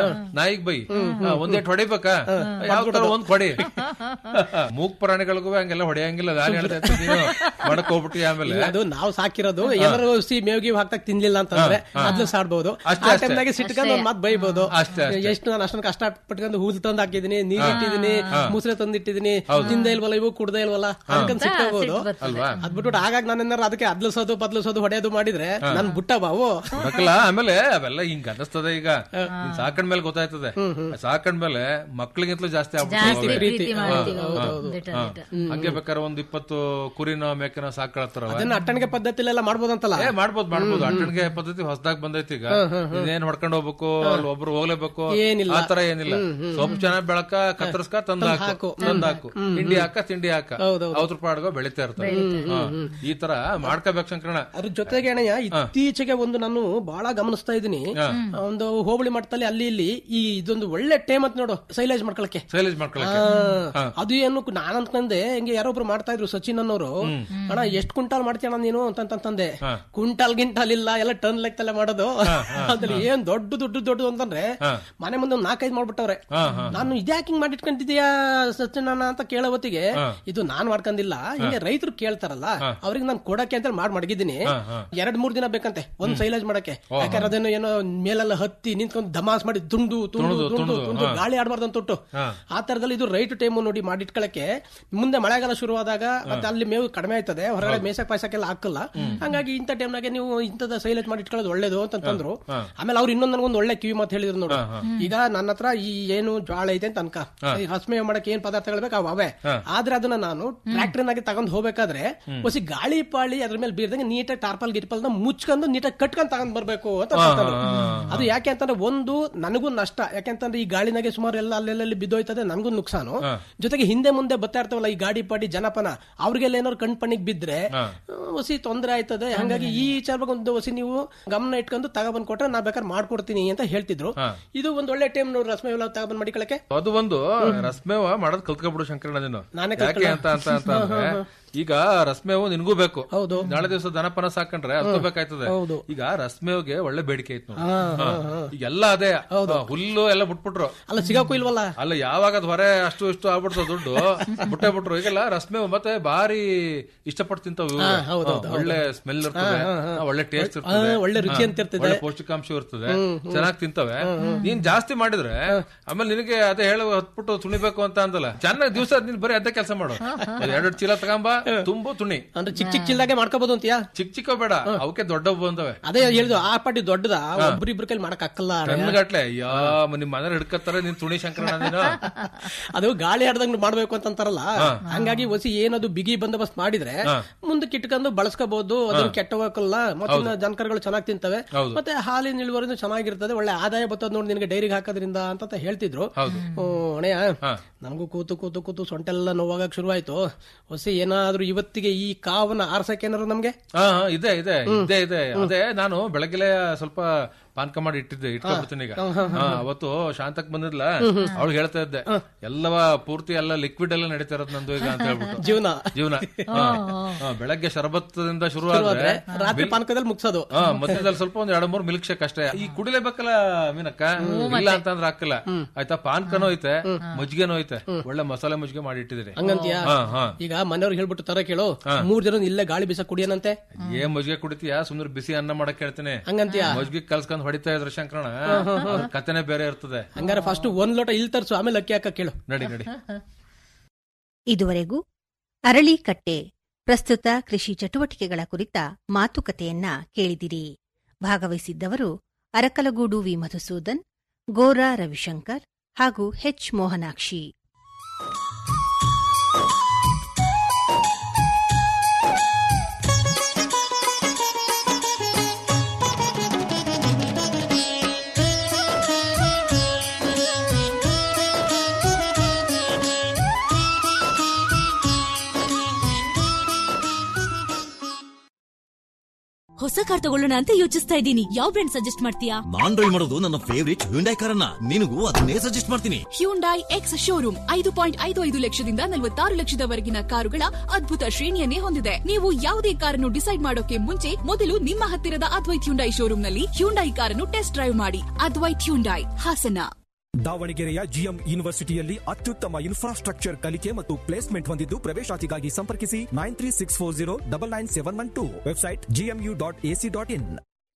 ನಾಯಿಗ್ ಬೈ ಹಾ, ಒಂದೇಟ್ ಹೊಡಿಬೇಕಾ ಯಾವ ತರ ಒಂದ್ ಹೊಡಿ ಮೂಕ್ ಪ್ರಾಣಿಗಳಿಗೂ ಹಂಗೆಲ್ಲ ಹೊಡೆಯಂಗಿಲ್ಲ ನಾನು ಹೇಳ್ತಾ ಇರ್ತೀನಿ, ನೀನು ಮಾಡಕ್ ಹೋಗ್ಬಿಟ್ಟಿ ಆಮೇಲೆ ಅದು ನಾವು ಸಾಕಿರೋದು ಎಲ್ಲರೂ ಸಿ ಮೇವ್ ಗೀವ್ ಹಾಕ್ತಾಗ ತಿನ್ಲಿಲ್ಲ ಅಂತಂದ್ರೆ ಅದ್ಲು ಸಾಡ್ಬಹುದು ಅಷ್ಟೇ, ಆ ಅಷ್ಟೇ. ಟೈಮ್ನಾಗೆ ಸಿಟ್ಕೊಂಡು ಒಂದ್ ಮಾತ್ ಬೈಬಹುದು ಅಷ್ಟೇ, ಅಷ್ಟೇ. ಎಷ್ಟು ನಾನು ಅಷ್ಟೊಂದು ಕಷ್ಟ ಪಟ್ಕೊಂಡು ಹೂಲ್ ತಂದು ಹಾಕಿದೀನಿ ನೀರ್ ಇಟ್ಟಿದೀನಿ ಮುಸ್ರೆ ತಂದಿಟ್ಟಿದೀನಿ ತಿಂದೇ ಇಲ್ವಲ್ಲ ಇವು ಕುಡ್ದೇ ಇಲ್ವಲ್ಲ ಅನ್ಕೊಂಡ್ ಸಿಟ್ಕೋಬಹುದು ಅಲ್ವಾ ಅದ್ಬಿಟ್ಟು ಆಗಾಗ ನಾನೇನಾರು ಅದಕ್ಕೆ ಅದ್ಲಸೋದು ಬದ್ಲಿಸೋದು ಹೊಡೆಯೋದು ಮಾಡಿದ್ರೆ ನನ್ ಬುಟ್ಟ ಬಾವು ಬರಕಲ್ಲ ಆಮೇಲೆ ಅವೆಲ್ಲ ಹಿಂಗ್ ಅನ್ನಿಸ್ತದೆ ಈಗ ನೀನ್ ಸಾಕಂಡ್ ಮೇಲೆ ಗೊತ್ತಾಯ್ತದೆ ಸಾಕಂಡ್ ಮೇಲೆ ಮಕ್ಳಿಗಿಂತಲೂ ಜಾಸ್ತಿ ಜಾಸ್ತಿ ಆಗ್ಬಿಡ್ತವೆ ಪ್ರೀತಿ ಮಾಡ್ತೀವಿ ಹೌದು. ದಿಟ, ದಿಟ. ಹಂಗೆ ಬೇಕಾದ್ರೆ ಒಂದ್ ಇಪ್ಪತ್ತು ಕುರಿನೋ ಮೇಕೆನೋ ಸಾಕಳತ್ತಾರವ ಅದನ್ನ ಅಟ್ಟಣಿಗೆ ಪದ್ಧತಿಲೆಲ್ಲ ಮಾಡ್ಬೋದಂತಲ್ಲ ಏ ಮಾಡ್ಬೋದು ಮಾಡ್ಬೋದು ಅಟ್ಟಣಿಗೆ ಪದ್ಧತಿ ಹೊಸದಾಗ್ ಬಂದೈತಿ ಈಗ ಇದೇನ್ ಹೊಡ್ಕೊಂಡ್ ಹೋಗ್ಬೇಕು ಅಲ್ಲಿ ಒಬ್ರು ಹೋಗ್ಲೇಬೇಕು ಏನಿಲ್ಲ. ಆತರ ಏನಿಲ್ಲ ಸೊಪ್ಪು ಚೆನ್ನಾಗ್ ಬೆಳಕ ಕತ್ತರಿಸ್ಕ ತಂದ್ ಹಾಕು ತಂದ್ ಹಾಕು ತಿಂಡಿ ಹಾಕ ತಿಂಡಿ ಹಾಕ ಅವತ್ರ ಪಾಡ್ಗೋ ಬೆಳಿತಾ ಇರ್ತಾರೆ ಹಾ. ಈ ತರ ಮಾಡ್ಕೋಬೇಕು ಶಂಕರಣ ಅದ್ರ ಜೊತೆಗೆ ಅಣ್ಣಯ್ಯ ಇತ್ತೀಚೆಗೆ ಒಂದು ನಾನು ಬಹಳ ಗಮನಿಸ್ತಾ ಇದ್ದೀನಿ ಒಂದು ಹೋಬಳಿ ಮಟ್ಟದಲ್ಲಿ ಅಲ್ಲಿ ಇಲ್ಲಿ ಈ ಇದೊಂದು ಒಳ್ಳೆ ಟೇಮ್ ಅಂತ ನೋಡು ಸೈಲೇಜ್ ಮಾಡ್ಕೊಳಕ್ಕೆ ಶೈಲೇಜ್ ಮಾಡ್ಕೊಳಕ್ಕೆ ಆ, ಅದು ಏನು ನಾನ್ ಅನ್ಕಂದೆ ಹೆಂಗೆ ಯಾರೊಬ್ರು ಮಾಡ್ತಾ ಇದ್ರು ಸಚಿನ್ ಅನ್ನೋರು ಅಣ್ಣ ಎಷ್ಟ್ ಕ್ವಿಂಟಾಲ್ ಮಾಡ್ತೀಯಣ್ಣ ನೀನು ಅಂತಂತಂದೆ ಕ್ವಿಂಟಾಲ್ ಗಿಂಟಾಲ್ ಇಲ್ಲ ಎಲ್ಲ ಟನ್ ಲೆಕ್ಕದಲ್ಲೇ ಮಾಡೋದು ಅದ್ರಲ್ಲಿ ಏನ್ ದೊಡ್ಡ ದೊಡ್ಡ ದೊಡ್ಡ ಅಂತಂದ್ರೆ ಮನೆ ಮುಂದೆ ಒಂದ್ ನಾಲ್ಕೈದು ಮಾಡ್ಬಿಟ್ಟವ್ರೆ ನಾನು ಇದ್ಯಾಕೆ ಹಿಂಗ್ ಮಾಡಿಟ್ಕೊಂಡಿದ್ಯಾ ಸಚಿನ್ ಅಣ್ಣ ಅಂತ ಕೇಳೋ ಹೊತ್ತಿಗೆ ಇದು ನಾನ್ ಮಾಡ್ಕೊಂಡಿಲ್ಲ ಹಿಂಗೆ ರೈತರು ಕೇಳ್ತಾರಲ್ಲ ಅವ್ರಿಗೆ ನಾನು ಕೊಡಕ್ಕೆ ಅಂತ ಮಾಡಿ ಮಡಗಿದ್ದೀನಿ ಎರಡ್ ಮೂರ್ ದಿನ ಬೇಕಂತೆ ಒಂದ್ ಸೈಲೇಜ್ ಮಾಡಕ್ಕೆ ಯಾಕಂದ್ರೆ ಅದೇನೋ ಏನೋ ಮೇಲೆಲ್ಲ ಹತ್ತಿ ನಿಂತ್ಕೊಂಡು ದಮಾಸ್ ಮಾಡಿ ತುಂಡು ತುಂಡು ತುಂಡು ತುಂಡು ಗಾಳಿ ಆಡ್ಬಾರ್ದು ಅಂತ ತೊಟ್ಟು ಆ ತರದಲ್ಲಿ ಇದು ರೈಟ್ ಟೈಮ್ ನೋಡಿ ಮಾಡಿಟ್ಕೊಳಕ್ಕೆ ಮುಂದೆ ಮಳೆಗಾಲ ಶುರುವಾದಾಗ ಮತ್ತೆ ಅಲ್ಲಿ ಮೇವು ಕಡಿಮೆ ಆಯ್ತದೆ ಹೊರಗಡೆ ಮೇಸಕ್ ಪಾಯ್ಸಕ್ಕೆಲ್ಲ ಹಾಕಲ್ಲ ಹಂಗಾಗಿ ಇಂಥ ಟೈಮ್ನಾಗೆ ನೀವು ಇಂಥದ ಸೈಲೇಜ್ ಮಾಡಿ ಇಟ್ಕೊಳ್ಳೋದು ಒಳ್ಳೇದು ಅಂತಂದ್ರು ಆಮೇಲೆ ಅವ್ರು ಇನ್ನೊಂದ್ ನನಗೊಂದು ಒಳ್ಳೆ ಕಿವಿ ಮಾತು ಹೇಳಿದ್ರು ನೋಡು ಈಗ ನನ್ನ ಹತ್ರ ಈ ಏನು ಜ್ವಾಳ ಐತೆ ಅಂತ ಅನ್ಕ ಈ ಹಸ್ಮೆ ಮಾಡಕ್ಕೆ ಏನ್ ಪದಾರ್ಥಗಳು ಬೇಕು ಅವ್ ಅವೇ ಆದ್ರೆ ಅದನ್ನ ನಾನು ಟ್ರ್ಯಾಕ್ಟರ್ನಾಗೆ ತಗೊಂಡ್ ಹೋಗ್ಬೇಕಾದ್ರೆ ಹೊಸಿ ಗಾಳಿ ಪಾಳಿ ಅದ್ರ ಮೇಲೆ ಬೀರ್ದಂಗೆ ನೀಟಾಗಿ ಟಾರ್ಪಲ್ ಗಿರ್ಪಲ್ ಮುಚ್ಕೊಂಡು ನೀಟಾಗಿ ಕಟ್ಕೊಂಡ್ ತಗೊಂಡ್ ಬರ್ಬೇಕು ಅಂತ ಹೇಳ್ತಾರೆ. ಅದು ಯಾಕೆ ಅಂತಂದ್ರೆ ಒಂದು ನನಗೂ ನಷ್ಟ ಯಾಕೆಂತಂದ್ರೆ ಈ ಗಾಳಿನಾಗೆ ಸುಮಾರು ಎಲ್ಲ ಅಲ್ಲೆಲ್ಲಿ ಬಿದ್ದೋಯ್ತದೆ ನನಗೂ ನುಕ್ಸಾನು ಜೊತೆಗೆ ಹಿಂದೆ ಮುಂದೆ ಬರ್ತಾ ಇರ್ತಾವಲ್ಲ ಈ ಗಾಡಿ ಪಾಡಿ ಜನಪನ ಅವ್ರಿಗೆಲ್ಲ ಏನಾದ್ರು ಕಣ್ ಪಣಿಗ್ ಬಿದ್ರೆ ಹೊಸಿ ತೊಂದರೆ ಆಯ್ತದೆ ಹಂಗಾಗಿ ಈ ವಿಚಾರವಾಗಿ ಒಂದು ಹೊಸಿ ನೀವು ಗಮನ ಇಟ್ಕೊಂಡು ತಗೊಬಂದ್ ಕೊಟ್ರೆ ನಾ ಬೇಕಾದ್ರೆ ಮಾಡ್ಕೊಡ್ತೀನಿ ಅಂತ ಹೇಳ್ತಿದ್ರು ಇದು ಒಂದ್ ಒಳ್ಳೆ ಟೈಮ್ ನೋಡಿ ರಸ್ಮೆ ಎಲ್ಲ ತಗೊಬಂದ್ ಮಾಡಿಕೊಳಕ್ಕೆ ಅದು ಒಂದು ರಸ್ಮೇವ ಮಾಡೋದ್ ಕಲ್ತ್ಕೊಬಿಡು ಶಂಕರಣ್ಣ ನೀನು ನಾನೇ ಯಾಕೆ ಅಂತ ಅಂತ ಅಂತ ಅಂದ್ರೆ ಈಗ ರಸ್ಮೇವು ನಿನ್ಗೂ ಬೇಕು ಹೌದು. ನಾಳೆ ದಿವಸ ದನಪನ ಸಾಕೊಂಡ್ರೆ ಅದಕ್ಕೂ ಬೇಕಾಯ್ತದೆ ಈಗ ರಸ್ಮೇವ್ಗೆ ಒಳ್ಳೆ ಬೇಡಿಕೆ ಐತ್ ನೋಡಿ ಈಗ ಎಲ್ಲ ಅದೇ ಹಾ, ಹುಲ್ಲು ಎಲ್ಲ ಬಿಟ್ಬಿಟ್ರು ಅಲ್ಲ ಸಿಗಾಕು ಇಲ್ವಲ್ಲ ಅಲ್ಲ ಯಾವಾಗ ಅದ್ ಹೊರೆ ಅಷ್ಟು ಇಷ್ಟು ಆಗ್ಬಿಡ್ತು ದುಡ್ಡು ಬಿಟ್ಟೆ ಬಿಟ್ರು ಈಗೆಲ್ಲ ರಸ್ಮೇವು ಮತ್ತೆ ಬಾರಿ ಇಷ್ಟಪಟ್ಟು ತಿಂತಾವ್ ಇವು. ಹಾ, ಒಳ್ಳೆ ಸ್ಮೆಲ್ ಇರ್ತದೆ ಹಾ, ಒಳ್ಳೆ ಟೇಸ್ಟ್ ಇರ್ತದೆ ಒಳ್ಳೆ ರುಚಿ ಹಾ, ಅಂತ ಇರ್ತದೆ. ಒಳ್ಳೆ ಪೌಷ್ಟಿಕಾಂಶ ಇರ್ತದೆ ಚೆನ್ನಾಗಿ ತಿಂತವೆ ನೀನ್ ಜಾಸ್ತಿ ಮಾಡಿದ್ರೆ ಆಮೇಲೆ ನಿನಗೆ ಅದೇ ಹೇಳ ಹತ್ಬಿಟ್ಟು ತುಣಿಬೇಕು ಅಂತ ಅಂದಲ್ಲ ಚೆನ್ನಾಗಿ ದಿವಸ ನೀನ್ ಬರೀ ಅದೇ ಕೆಲಸ ಮಾಡು ಎರಡು ಚೀಲ ತಗೊಂಬ ತುಂಬು ತುಣಿ ಅಂದ್ರೆ ಚಿಕ್ಕ ಚಿಕ್ಕ ಚಿಲ್ದಾಗೆ ಮಾಡ್ಕೋಬಹುದು ಅಂತೀಯಾ ಚಿಕ್ಕ ಚಿಕ್ಕ ಬೇಡ ಅವಕ್ಕೆ ದೊಡ್ಡ ಬಂದವೆ ಅದೇ ಹೇಳಿದ್ರು ಆ ಪಾಟಿ ದೊಡ್ಡದ ಒಬ್ರಿಬ್ರ ಕೈಲಿ ಮಾಡಕ್ ಹಾಕಲ್ಲ ಟನ್ಗಟ್ಲೆ ಯಾ ನಿಮ್ ಮನೆ ಹಿಡ್ಕತ್ತಾರೆ ನೀನ್ ತುಣಿ ಶಂಕರಣ್ಣ ನೀನು ಅದು ಗಾಳಿ ಆಡ್ದಂಗ್ ಮಾಡ್ಬೇಕು ಅಂತಂತಾರಲ್ಲ ಹಂಗಾಗಿ ಹೊಸಿ ಏನದು ಬಿಗಿ ಬಂದೋಬಸ್ತ್ ಮಾಡಿದ್ರೆ ಮುಂದಕ್ಕೆ ಇಟ್ಕೊಂಡು ಬಳಸ್ಕೋಬಹುದು ಅದನ್ನ ಕೆಟ್ಟ ಹೋಗಲ್ಲ ಮತ್ತೆ ಜನಕರುಗಳು ಚೆನ್ನಾಗಿ ತಿಂತವೆ ಮತ್ತೆ ಹಾಲಿನ ಇಳುವರಿನೂ ಚೆನ್ನಾಗಿರ್ತದೆ ಒಳ್ಳೆ ಆದಾಯ ಬರ್ತದೆ ನೋಡಿ ನಿನಗೆ ಡೈರಿಗೆ ಹಾಕೋದ್ರಿಂದ ಅಂತ ಹೇಳ್ತಿದ್ರು ಹ್ಮ್, ಅಣ್ಣಯ್ಯ ನಮಗೂ ಕೂತು ಕೂತು ಕೂತು ಸೊಂಟೆಲ್ಲ ನೋವಾಗಕ್ ಶುರುವಾಯ್ತು ಹೊಸಿ ಏನಾದ್ರೂ ಇವತ್ತಿಗೆ ಈ ಕಾವನ್ನ ಆರ್ಸಕ್ ಏನಾದ್ರು ನಮ್ಗೆ ಹಾ ಹಾ, ಇದೆ ಇದೆ ಇದೆ ಇದೆ ಅದೇ ನಾನು ಬೆಳಗ್ಗೆ ಸ್ವಲ್ಪ ಪಾನ್ಕ ಮಾಡಿ ಇಟ್ಟಿದ್ದೆ ಇಟ್ಕೊಂಡ್ಬಿಡ್ತೀನಿ ಈಗ ಹಾ, ಅವತ್ತು ಶಾಂತಕ್ ಬಂದಿದ್ಲ ಅವಳು ಹೇಳ್ತಾ ಇದ್ದೆ ಎಲ್ಲವ ಪೂರ್ತಿ ಎಲ್ಲ ಲಿಕ್ವಿಡ್ ಎಲ್ಲ ನಡೀತಾ ಇರೋದು ನಂದು ಈಗ ಅಂತ ಹೇಳ್ಬಿಟ್ಟು ಜೀವನ ಜೀವನ ಹಾ. ಹಾ, ಬೆಳಗ್ಗೆ ಶರಬತ್ತದಿಂದ ಶುರು ಆದ್ರೆ ರಾತ್ರಿ ಪಾನಕದಲ್ಲಿ ಮುಗ್ಸೋದು ಹಾ ಮಧ್ಯದಲ್ಲಿ ಸ್ವಲ್ಪ ಒಂದ್ ಎರಡು ಮೂರು ಮಿಲ್ಕ್ ಶೇಕ್ ಅಷ್ಟೇ ಈ ಕುಡಿಲೇಬೇಕಲ್ಲ ಮೀನಕ್ಕ ಇಲ್ಲ ಅಂತಂದ್ರೆ ಹಾಕಲ್ಲ ಆಯ್ತಾ ಪಾನ್ಕನೂ ಐತೆ ಮಜ್ಜಿಗೆನೂ ಐತೆ ಒಳ್ಳೆ ಮಸಾಲೆ ಮಜ್ಜಿಗೆ ಮಾಡಿ ಇಟ್ಟಿದ್ದೀರಿ ಹಂಗಂತೀಯ ಹಾ ಹಾ ಈಗ ಮನೆಯವ್ರಿಗೆ ಹೇಳ್ಬಿಟ್ಟು ತರ ಕೇಳು ಮೂರ್ ಜನ ಇಲ್ಲೇ ಗಾಳಿ ಬೀಸ ಕುಡಿಯನಂತೆ ಏನ್ ಮಜ್ಜಿಗೆ ಕುಡಿತೀಯಾ ಸುಮ್ನೆ ಬಿಸಿ ಅನ್ನ ಮಾಡಕ್ ಹೇಳ್ತೀನಿ ಹಂಗಂತೀಯ ಮಜ್ಜಿಗೆ ಕಲ್ಸ್ಕೊಂಡ್ ಹೊಡಿತಾ ಇದ್ರ ಶಂಕರಣ ಅದ್ರ ಕಥೆನೆ ಬೇರೆ ಇರ್ತದೆ ಹಂಗಾರೆ ಫಸ್ಟ್ ಒಂದ್ ಲೋಟ ಇಲ್ ತರ್ಸು ಆಮೇಲೆ ಅಕ್ಕಿ ಹಾಕ ಕೇಳು ನಡಿ ನಡಿ ಇದುವರೆಗೂ ಅರಳಿಕಟ್ಟೆ ಪ್ರಸ್ತುತ ಕೃಷಿ ಚಟುವಟಿಕೆಗಳ ಕುರಿತ ಮಾತುಕತೆಯನ್ನ ಕೇಳಿದಿರಿ ಭಾಗವಹಿಸಿದ್ದವರು ಅರಕಲಗೂಡು ವಿ ಮಧುಸೂದನ್ ಗೋರಾ ರವಿಶಂಕರ್ ಹಾಗೂ ಹೆಚ್ ಮೋಹನಾಕ್ಷಿ ಹೊಸ ಕಾರ್ ತಗೊಳ್ಳೋಣ ಅಂತ ಯೋಚಿಸ್ತಾ ಇದ್ದೀನಿ ಯಾವ ಬ್ರ್ಯಾಂಡ್ ಸಜೆಸ್ಟ್ ಮಾಡ್ತೀಯಾ ನಾನ್ ಡ್ರೈವ್ ಮಾಡೋದು ನನ್ನ ಫೇವರಿಟ್ ಹ್ಯುಂಡೈ ಕಾರನ್ನ ನಿನಗೂ ಅದನ್ನೇ ಸಜೆಸ್ಟ್ ಮಾಡ್ತೀನಿ ಹ್ಯುಂಡೈ ಎಕ್ಸ್ ಶೋರೂಮ್ ಐದು ಪಾಯಿಂಟ್ ಐದು ಐದು ಲಕ್ಷದಿಂದ ನಲವತ್ತಾರು ಲಕ್ಷದವರೆಗಿನ ಕಾರುಗಳ ಅದ್ಭುತ ಶ್ರೇಣಿಯನ್ನೇ ಹೊಂದಿದೆ ನೀವು ಯಾವುದೇ ಕಾರನ್ನು ಡಿಸೈಡ್ ಮಾಡೋಕೆ ಮುಂಚೆ ಮೊದಲು ನಿಮ್ಮ ಹತ್ತಿರದ ಅದ್ವೈತ್ ಹ್ಯುಂಡೈ ಶೋರೂಮ್ನಲ್ಲಿ ಹ್ಯುಂಡೈ ಕಾರನ್ನು ಟೆಸ್ಟ್ ಡ್ರೈವ್ ಮಾಡಿ ಅದ್ವೈತ್ ಹ್ಯುಂಡೈ ಹಾಸನ ದಾವಣಗೆರೆಯ ಜಿಎಂ ಯೂನಿವರ್ಸಿಟಿಯಲ್ಲಿ ಅತ್ಯುತ್ತಮ ಇನ್ಫ್ರಾಸ್ಟ್ರಕ್ಚರ್ ಕಲಿಕೆ ಮತ್ತು ಪ್ಲೇಸ್ಮೆಂಟ್ ಹೊಂದಿದ್ದು ಪ್ರವೇಶಾತಿಗಾಗಿ ಸಂಪರ್ಕಿಸಿ nine three six four zero double nine seven one two website GMU dot AC dot in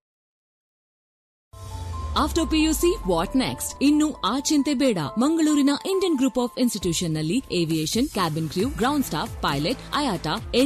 after PUC what next ಇನ್ನು ಆ ಚಿಂತೆ ಬೇಡ ಮಂಗಳೂರಿನ ಇಂಡಿಯನ್ ಗ್ರೂಪ್ ಆಫ್ ಇನ್ಸ್ಟಿಟ್ಯೂಷನ್ ನಲ್ಲಿ aviation cabin crew ground staff pilot ಅಯಾಟಾ